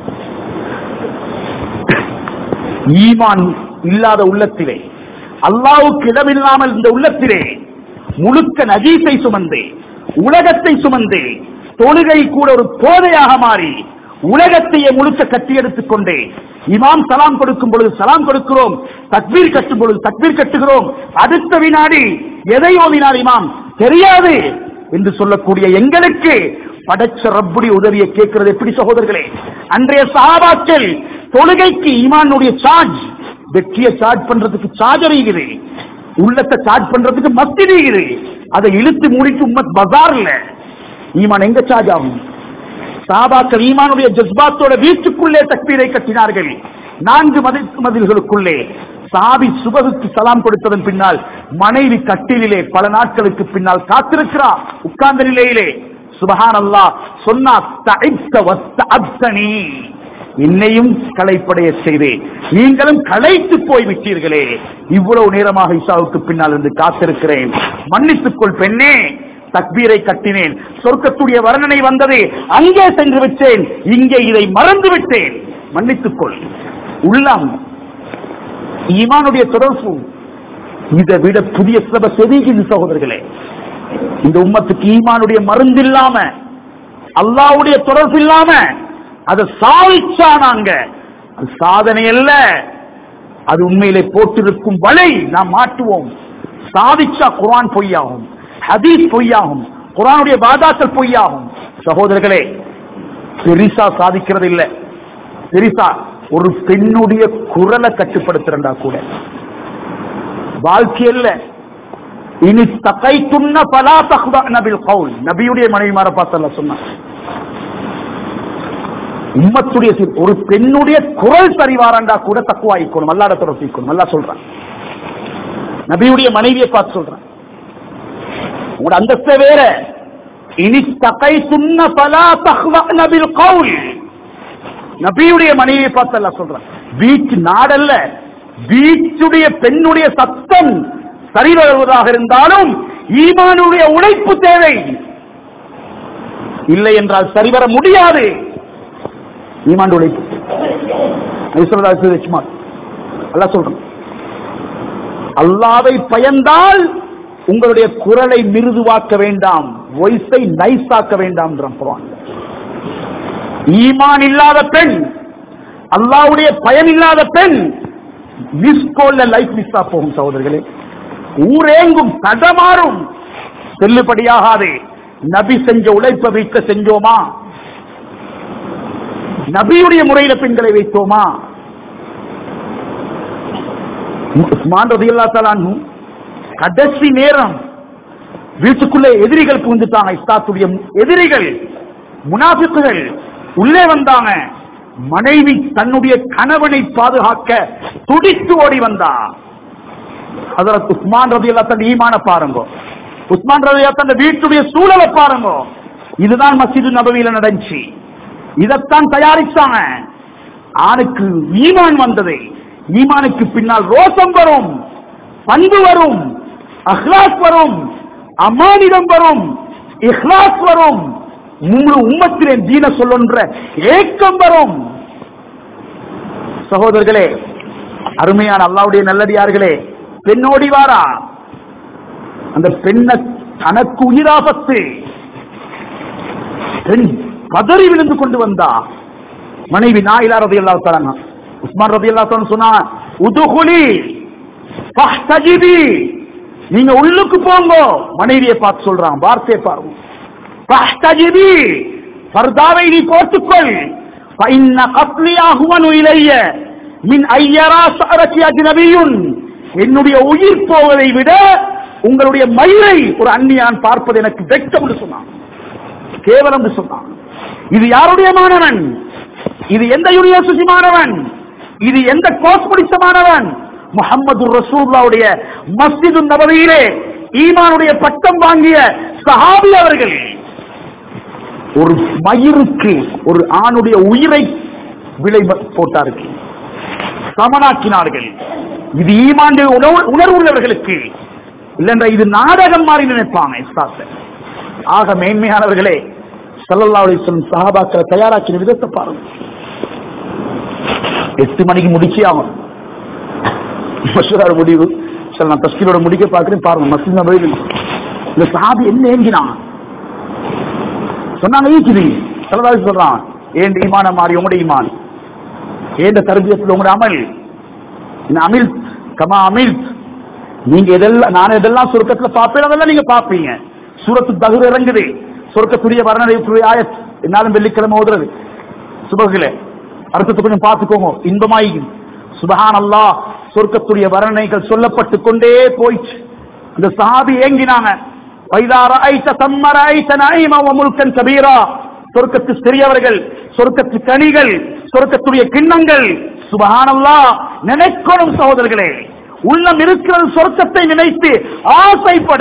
ஈமான் இல்லாத உள்ளத்திலே அல்லாவுக்கு இடமில்லாமல் இந்த உள்ளத்திலே முழுக்க நஜீஸை சுமந்து உலகத்தை சுமந்து தொழுகை கூட ஒரு போதையாக மாறி உலகத்தையே முழுக்க கட்டி எடுத்துக் கொண்டே இமாம் சலாம் கொடுக்கும் பொழுது சலாம் கொடுக்கிறோம் தக்பீர் கட்டும் பொழுது தக்பீர் கட்டுகிறோம் அடுத்த வினாடி எதை ஓதினார் இமாம் தெரியாது என்று சொல்லக்கூடிய எங்களுக்கு படைச்ச ரப்புடி உதவியை கேட்கிறது எப்படி சகோதரர்களே அன்றைய சஹாபாக்கள் தொழுகைக்கு ஈமானுடைய சார்ஜ் வெற்றியை சார்ஜ் பண்றதுக்கு சார்ஜர் இருக்குது உள்ளத்தை சார்ஜ் பண்றதுக்கு மஸ்தி இருக்குது அதை இழுத்து மூடிட்டு உம்மத் பஜார்ல ஈமான் எங்க சார்ஜ் ஆகும் சாபாக்கள் ஈமானுடைய ஜஸ்பாத்தோட வீட்டுக்குள்ளே தக்பீரை கட்டினார்கள் நான்கு மதில் மதில்களுக்குள்ளே சாபி சுபகுக்கு சலாம் கொடுத்ததன் பின்னால் மனைவி கட்டிலே பல நாட்களுக்கு பின்னால் காத்திருக்கிறார் உட்கார்ந்த நிலையிலே சுபஹான் அல்லாஹ் சொன்னா தஐத்த வஸ்தஅப்தனி என்னையும் களைப்படைய செய்தேன் நீங்களும் களைத்து போய் விட்டீர்களே இவ்வளவு நேரமாக இசாவுக்கு பின்னால் இருந்து காத்திருக்கிறேன் மன்னித்துக்கொள் பெண்ணே தக்பீரை கட்டினேன் சொர்க்கத்துடைய வர்ணனை வந்தது அங்கே சென்று விட்டேன் இங்கே இதை மறந்து விட்டேன் மன்னித்துக்கொள் உள்ளம் ஈமானுடைய தொடர்பு இதை விட புதிய சிலப செதுகிது சகோதரர்களே இந்த உம்மத்துக்கு ஈமானுடைய மருந்து இல்லாம அல்லாவுடைய தொடர்பு இல்லாம அதை சாதிச்சா நாங்க அது சாதனை அல்ல அது உண்மையிலே போட்டிருக்கும் வலை நாம் மாட்டுவோம் சாதிச்சா குர்ஆன் பொய்யாகும் ஹதீஸ் பொய்யாகும் குர்ஆனுடைய வாதாக்கள் பொய்யாகும் சகோதரர்களே பெரிசா சாதிக்கிறது இல்ல பெரிசா ஒரு பெண்ணுடைய குரலை கட்டுப்படுத்துறா கூட வாழ்க்கையல்ல இனி தகை துண்ண பலா தகுதா நபில் கவுல் நபியுடைய மனைவி மாற பார்த்தல சொன்ன உம்மத்துடைய சீர் ஒரு பெண்ணுடைய குரல் சரிவாரண்டா கூட தக்குவாயிக்கணும் அல்லாட தொடர்பிக்கணும் நல்லா சொல்றான் நபியுடைய மனைவியை பார்த்து சொல்றான் உங்களோட அந்தஸ்தே வேற இனி தகை துண்ண பலா தகுதா நபில் கவுல் நபியுடைய மனைவியை பார்த்து அல்லாஹ் சொல்றான் வீட்டு நாடல்ல வீட்டுடைய பெண்ணுடைய சத்தம் சரி வருவதாக இருந்தாலும் ஈமானுடைய உழைப்பு தேவை இல்லை என்றால் சரிவர முடியாது ஈமான் உழைப்பு நபி ஸல்லல்லாஹு அலைஹி வஸல்லம் சும்மா அல்லாஹ் சொல்றான் அல்லாவை பயந்தால் உங்களுடைய குரலை மிருதுவாக்க வேண்டாம் வாய்ஸை நைஸாக்க வேண்டாம் குரான் ஈமான் இல்லாத பெண் அல்லாவுடைய பயன் இல்லாத பெண் மிஸ் கோல்ல லைஃப் மிஸ் போகும் சகோதரர்களே ஊரேங்கும் தடமாறும் செல்லுபடியாகாது நபி செஞ்ச உழைப்பை வைக்க செஞ்சோமா நபியுடைய முறையில பெண்களை வைத்தோமா உஸ்மான் ரதியல்லா தலான்னு கடைசி நேரம் வீட்டுக்குள்ளே எதிரிகள் புகுந்துட்டாங்க இஸ்லாத்துடைய எதிரிகள் முனாஃபிக்குகள் உள்ளே வந்தாங்க மனைவி தன்னுடைய கணவனை பாதுகாக்க துடித்து ஓடி வந்தா அதற்கு உஸ்மான் ரதி அல்லா தன் ஈமான பாருங்க உஸ்மான் ரதி தன் வீட்டுடைய சூழலை பாருங்க இதுதான் மஸ்ஜிது நபவியில நடந்துச்சு இதைத்தான் தயாரிச்சாங்க ஆணுக்கு ஈமான் வந்தது ஈமானுக்கு பின்னால் ரோசம் வரும் பண்பு வரும் அஹ்லாஸ் வரும் அமானிதம் வரும் இஹ்லாஸ் வரும் முழு உம்மத்திலே தீன சொல்லுன்ற ஏக்கம் வரும் சகோதரர்களே அருமையான அல்லாவுடைய நல்லடியார்களே பெண்ணோடி வாரா அந்த பெண்ண தனக்கு உயிராபத்து பெண் கதறி விழுந்து கொண்டு வந்தா மனைவி நாயிலா ரதி அல்லா தராங்க உஸ்மான் ரதி அல்லா சொன்னா உதுகுலி ஃபஹ்தஜிபி நீங்க உள்ளுக்கு போங்க மனைவியை பார்த்து சொல்றான் வார்த்தையை பாருங்க ஃபஹ்தஜிபி ஃபர்தாவை நீ போட்டுக்கொள் فإن قتلي أهون إلي من أن يرى شعرك أجنبي என்னுடைய உயிர் போவதை விட உங்களுடைய மயிரை ஒரு அந்நியான் பார்ப்பது எனக்கு வெட்கம் என்று சொன்னான் கேவலம் என்று சொன்னான் இது யாருடைய மாணவன் இது எந்த யூனிவர்சிட்டி மாணவன் இது எந்த கோர்ஸ் முடித்த மாணவன் முகமது ரசூல்லாவுடைய மஸ்ஜிது நபவியிலே ஈமானுடைய பட்டம் வாங்கிய சஹாபி அவர்கள் ஒரு மயிருக்கு ஒரு ஆணுடைய உயிரை விலை போட்டார்கள் சமனாக்கினார்கள் இது ஈமாண்டு உணர்வு- உணர்வுள்ளவர்களுக்கு இல்லைன்ற இது நாடகம் மாறி நினைப்பாங்க இஸ்லாத்தை ஆக மேன்மையானவர்களே ஸல்லல்லாஹு அலைஹி வஸல்லம் சஹாபாக்களை தயாராக்கின விதத்தை பாருங்க எட்டு மணிக்கு முடிச்சே ஆகும் மசூராட முடிவு சரி நான் தஸ்கீலோட முடிக்க பார்க்கிறேன் பாருங்க மசூத் நபவி இந்த சஹாபி என்ன ஏங்கினான் சொன்னாங்க ஈக்குது சல்லல்லாஹு சொல்றான் ஏன் ஈமான மாறி உங்களுடைய ஈமான் ஏண்ட தர்பியத்தில் உங்களுடைய அமல் இந்த அமில் கமா அமில் நீங்க எதெல்லாம் நான் எதெல்லாம் சுருக்கத்துல பார்ப்பேன் அதெல்லாம் நீங்க பார்ப்பீங்க சூரத்து தகுர் இறங்குது சுருக்கத்துரிய வர்ணனைக்குரிய ஆயத் என்னாலும் வெள்ளிக்கிழமை ஓதுறது சுபகில அர்த்தத்தை கொஞ்சம் பார்த்துக்கோங்க இன்பமாய் சுபஹான் அல்லாஹ் சொர்க்கத்துடைய வர்ணனைகள் சொல்லப்பட்டு கொண்டே போயிடுச்சு அந்த சஹாபி ஏங்கினாங்க வைதார ஐத்த தம்மர ஐத்த நைம முல்கன் கபீரா சொர்க்கத்து சிறியவர்கள் சொர்க்கத்து கனிகள் சொர்க்கத்துடைய கிண்ணங்கள் சுபஹானல்லா நினைக்கணும் சகோதரர்களே உள்ளம் இருக்கிறது சொர்க்கத்தை நினைத்து ஆசைப்பட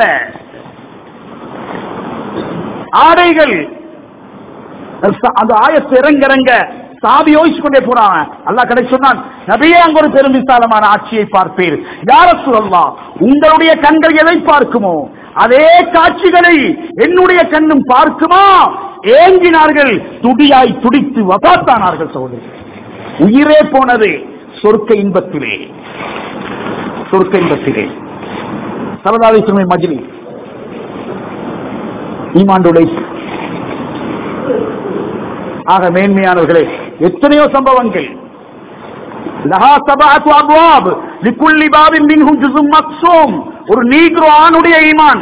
ஆடைகள் அந்த ஆயத்து இறங்க இறங்க சாபி யோசிச்சு கொண்டே போறாங்க அல்லாஹ் கடை சொன்னான் நபியே அங்க ஒரு பெரும் விசாலமான ஆட்சியை பார்ப்பீர் யார சொல்லலாம் உங்களுடைய கண்கள் எதை பார்க்குமோ அதே காட்சிகளை என்னுடைய கண்ணும் பார்க்குமா ஏங்கினார்கள் துடியாய் துடித்து வபாத்தானார்கள் சகோதரி உயிரே போனது சொர்க்க இன்பத்திலே சொர்க்க இன்பத்திலே சரதாதேஸ்வரமை மஜிலி ஈமாண்டுடை ஆக மேன்மையானவர்களே எத்தனையோ சம்பவங்கள் லஹா சபாத்து அப்வாப் லிக்குல்லி பாபின் மின்ஹும் ஜுஸும் மக்சூம் ஒரு நீக்ரோ ஆணுடைய ஈமான்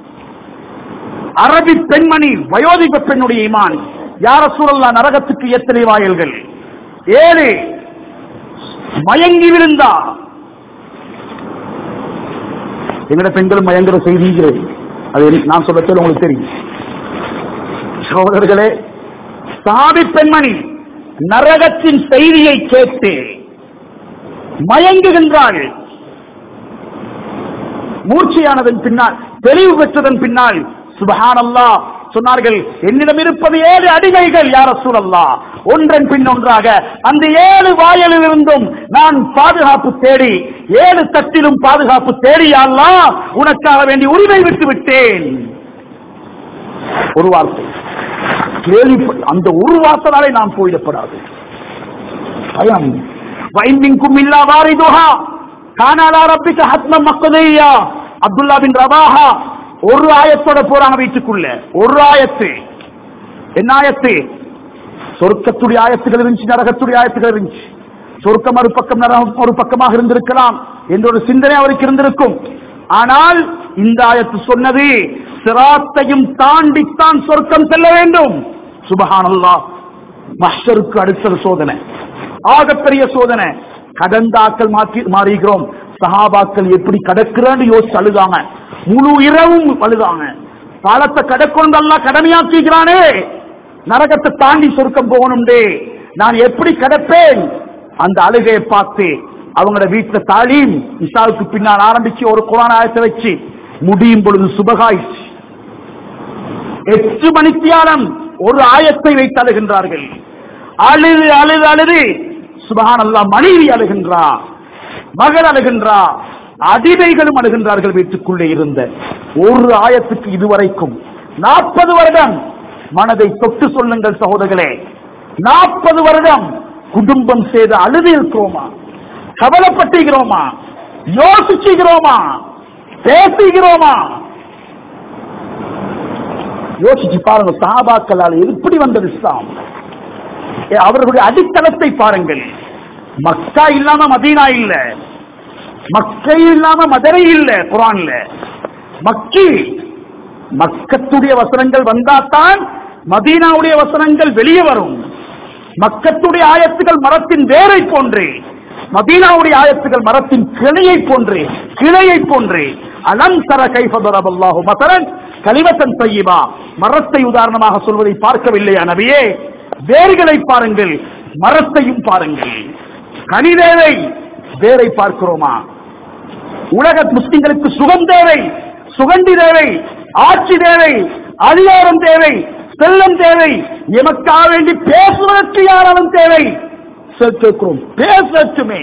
அரபி பெண்மணி வயோதிக பெண்ணுடைய ஈமான் யார சூழல்லா நரகத்துக்கு எத்தனை வாயில்கள் ஏழு மயங்கி விழுந்தா எங்கட பெண்களும் மயங்குற செய்திகள் அது எனக்கு- நான் சொல்ல சொல்ல உங்களுக்கு தெரியும் சகோதரர்களே சாதி பெண்மணி நரகத்தின் செய்தியை கேட்டு மயங்குகின்றாள் மூர்ச்சையானதன் பின்னால் தெளிவு பெற்றதன் பின்னால் சுபஹானல்லா சொன்னார்கள் என்னிடம் இருப்பது ஏழு அடிமைகள் யார சூழல்லா ஒன்றன் பின் ஒன்றாக அந்த ஏழு வாயலில் இருந்தும் நான் பாதுகாப்பு தேடி ஏழு தட்டிலும் பாதுகாப்பு தேடி அல்லா உனக்காக வேண்டி உரிமை விட்டு விட்டேன் ஒரு வார்த்தை கேள்வி அந்த ஒரு வார்த்தைனாலே நாம் போயிடப்படாது பயம் வைமின்கும் இல்லா வாரிதுஹா கானாலா ரப்பிக்க ஹத்ம மக்கதையா அப்துல்லா பின் ரவாஹா ஒரு ஆயத்தோட போறாங்க வீட்டுக்குள்ள ஒரு ஆயத்து என்ன ஆயத்து சொர்க்கத்துடைய ஆயத்துகள் இருந்துச்சு நரகத்துடைய ஆயத்துகள் இருந்துச்சு சொர்க்கம் ஒரு பக்கம் நரகம் ஒரு பக்கமாக இருந்திருக்கலாம் என்ற ஒரு சிந்தனை அவருக்கு இருந்திருக்கும் ஆனால் இந்த ஆயத்து சொன்னது சிராத்தையும் தாண்டித்தான் சொர்க்கம் செல்ல வேண்டும் சுபஹானல்லாஹ் மஹ்ஷருக்கு அடுத்த சோதனை ஆகப்பெரிய சோதனை கடந்தாக்கள் மாற்றி மாறிக்கிறோம் சஹாபாக்கள் எப்படி கடக்குறான்னு யோசிச்சு அழுதாங்க முழு இரவும் அழுதாங்க காலத்தை கடக்கொண்டு எல்லாம் கடமையாக்கிக்கிறானே நரகத்தை தாண்டி சொர்க்கம் போகணும்டே நான் எப்படி கடப்பேன் அந்த அழுகையை பார்த்து அவங்களோட வீட்டுல தாலீம் இசாவுக்கு பின்னால் ஆரம்பிச்சு ஒரு குரான் ஆயத்தை வச்சு முடியும் பொழுது சுபகாயிச்சு எட்டு மணித்தியாலம் ஒரு ஆயத்தை வைத்து அழுகின்றார்கள் அழுது அழுது அழுது சுபஹான் அல்லா மனைவி அழுகின்றா மகள் அழுகின்றா அடிமைகளும் அழுகின்றார்கள் வீட்டுக்குள்ளே இருந்த ஒரு ஆயத்துக்கு இதுவரைக்கும் நாற்பது வருடம் மனதை தொட்டு சொல்லுங்கள் சகோதரர்களே நாற்பது வருடம் குடும்பம் செய்து அழுது இருக்கிறோமா கவலைப்பட்டுகிறோமா யோசிச்சுகிறோமா பேசுகிறோமா யோசிச்சு பாருங்க சஹாபாக்களால் எப்படி வந்தது இஸ்லாம் ஏ, அவர்களுடைய அடித்தளத்தை பாருங்கள் மக்கா இல்லாம மதீனா இல்ல மக்கை இல்லாம மதுரை இல்ல குரான்ல மக்கி மக்கத்துடைய வசனங்கள் வந்தாதான் மதீனாவுடைய வசனங்கள் வெளியே வரும் மக்கத்துடைய ஆயத்துகள் மரத்தின் வேரை போன்று மதீனாவுடைய ஆயத்துகள் மரத்தின் கிளையை போன்று கிளையை போன்று அலம் தர கைஃபதரபல்லாஹு மசரன் கலிவத்தன் செய்யுமா மரத்தை உதாரணமாக சொல்வதை பார்க்கவில்லையா நபியே வேர்களை பாருங்கள் மரத்தையும் பாருங்கள் கனி தேவை வேரை பார்க்கிறோமா உலக முஸ்லிம்களுக்கு சுகம் தேவை சுகண்டி தேவை ஆட்சி தேவை அதிகாரம் தேவை செல்லம் தேவை எமக்காக வேண்டி பேசுவதற்கு யாராலும் தேவை சொல் கேட்கிறோம் பேசட்டுமே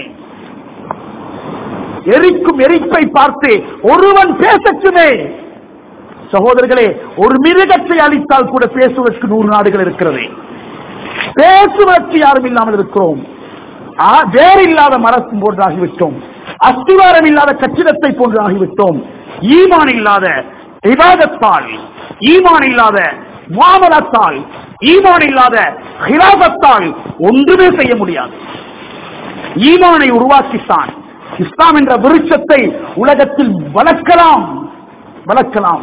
எரிக்கும் எரிப்பை பார்த்து ஒருவன் பேசட்டுமே சகோதரர்களே ஒரு மிருகத்தை அழித்தால் கூட பேசுவதற்கு நூறு நாடுகள் இருக்கிறது பேசுவதற்கு யாரும் இல்லாமல் இருக்கிறோம் ஆ, வேர் இல்லாத மரத்தும் போன்றாகிவிட்டோம் அஸ்திவாரம் இல்லாத கட்டிடத்தை போன்றாகிவிட்டோம் ஈமான் இல்லாத விவாதத்தால் ஈமான் இல்லாத மாமலத்தால் ஈமான் இல்லாத ஹிலாபத்தால் ஒன்றுமே செய்ய முடியாது ஈமானை உருவாக்கித்தான் இஸ்லாம் என்ற விருட்சத்தை உலகத்தில் வளர்க்கலாம் வளர்க்கலாம்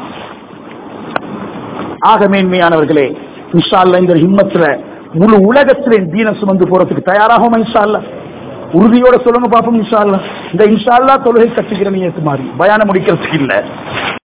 ஆக மேன்மையானவர்களே இன்ஷா அல்லாஹ் இந்த ஹிம்மத்துல முழு உலகத்திலே தீன சுமந்து போறதுக்கு தயாராகும் இன்ஷா அல்லாஹ் உறுதியோட சொல்லுங்க பாப்போம் இன்ஷா அல்லாஹ் இந்த இன்ஷா அல்லாஹ் தொழுகை கட்டுகிற நீ மாதிரி பயானம் முடிக்கிறதுக்கு இல்ல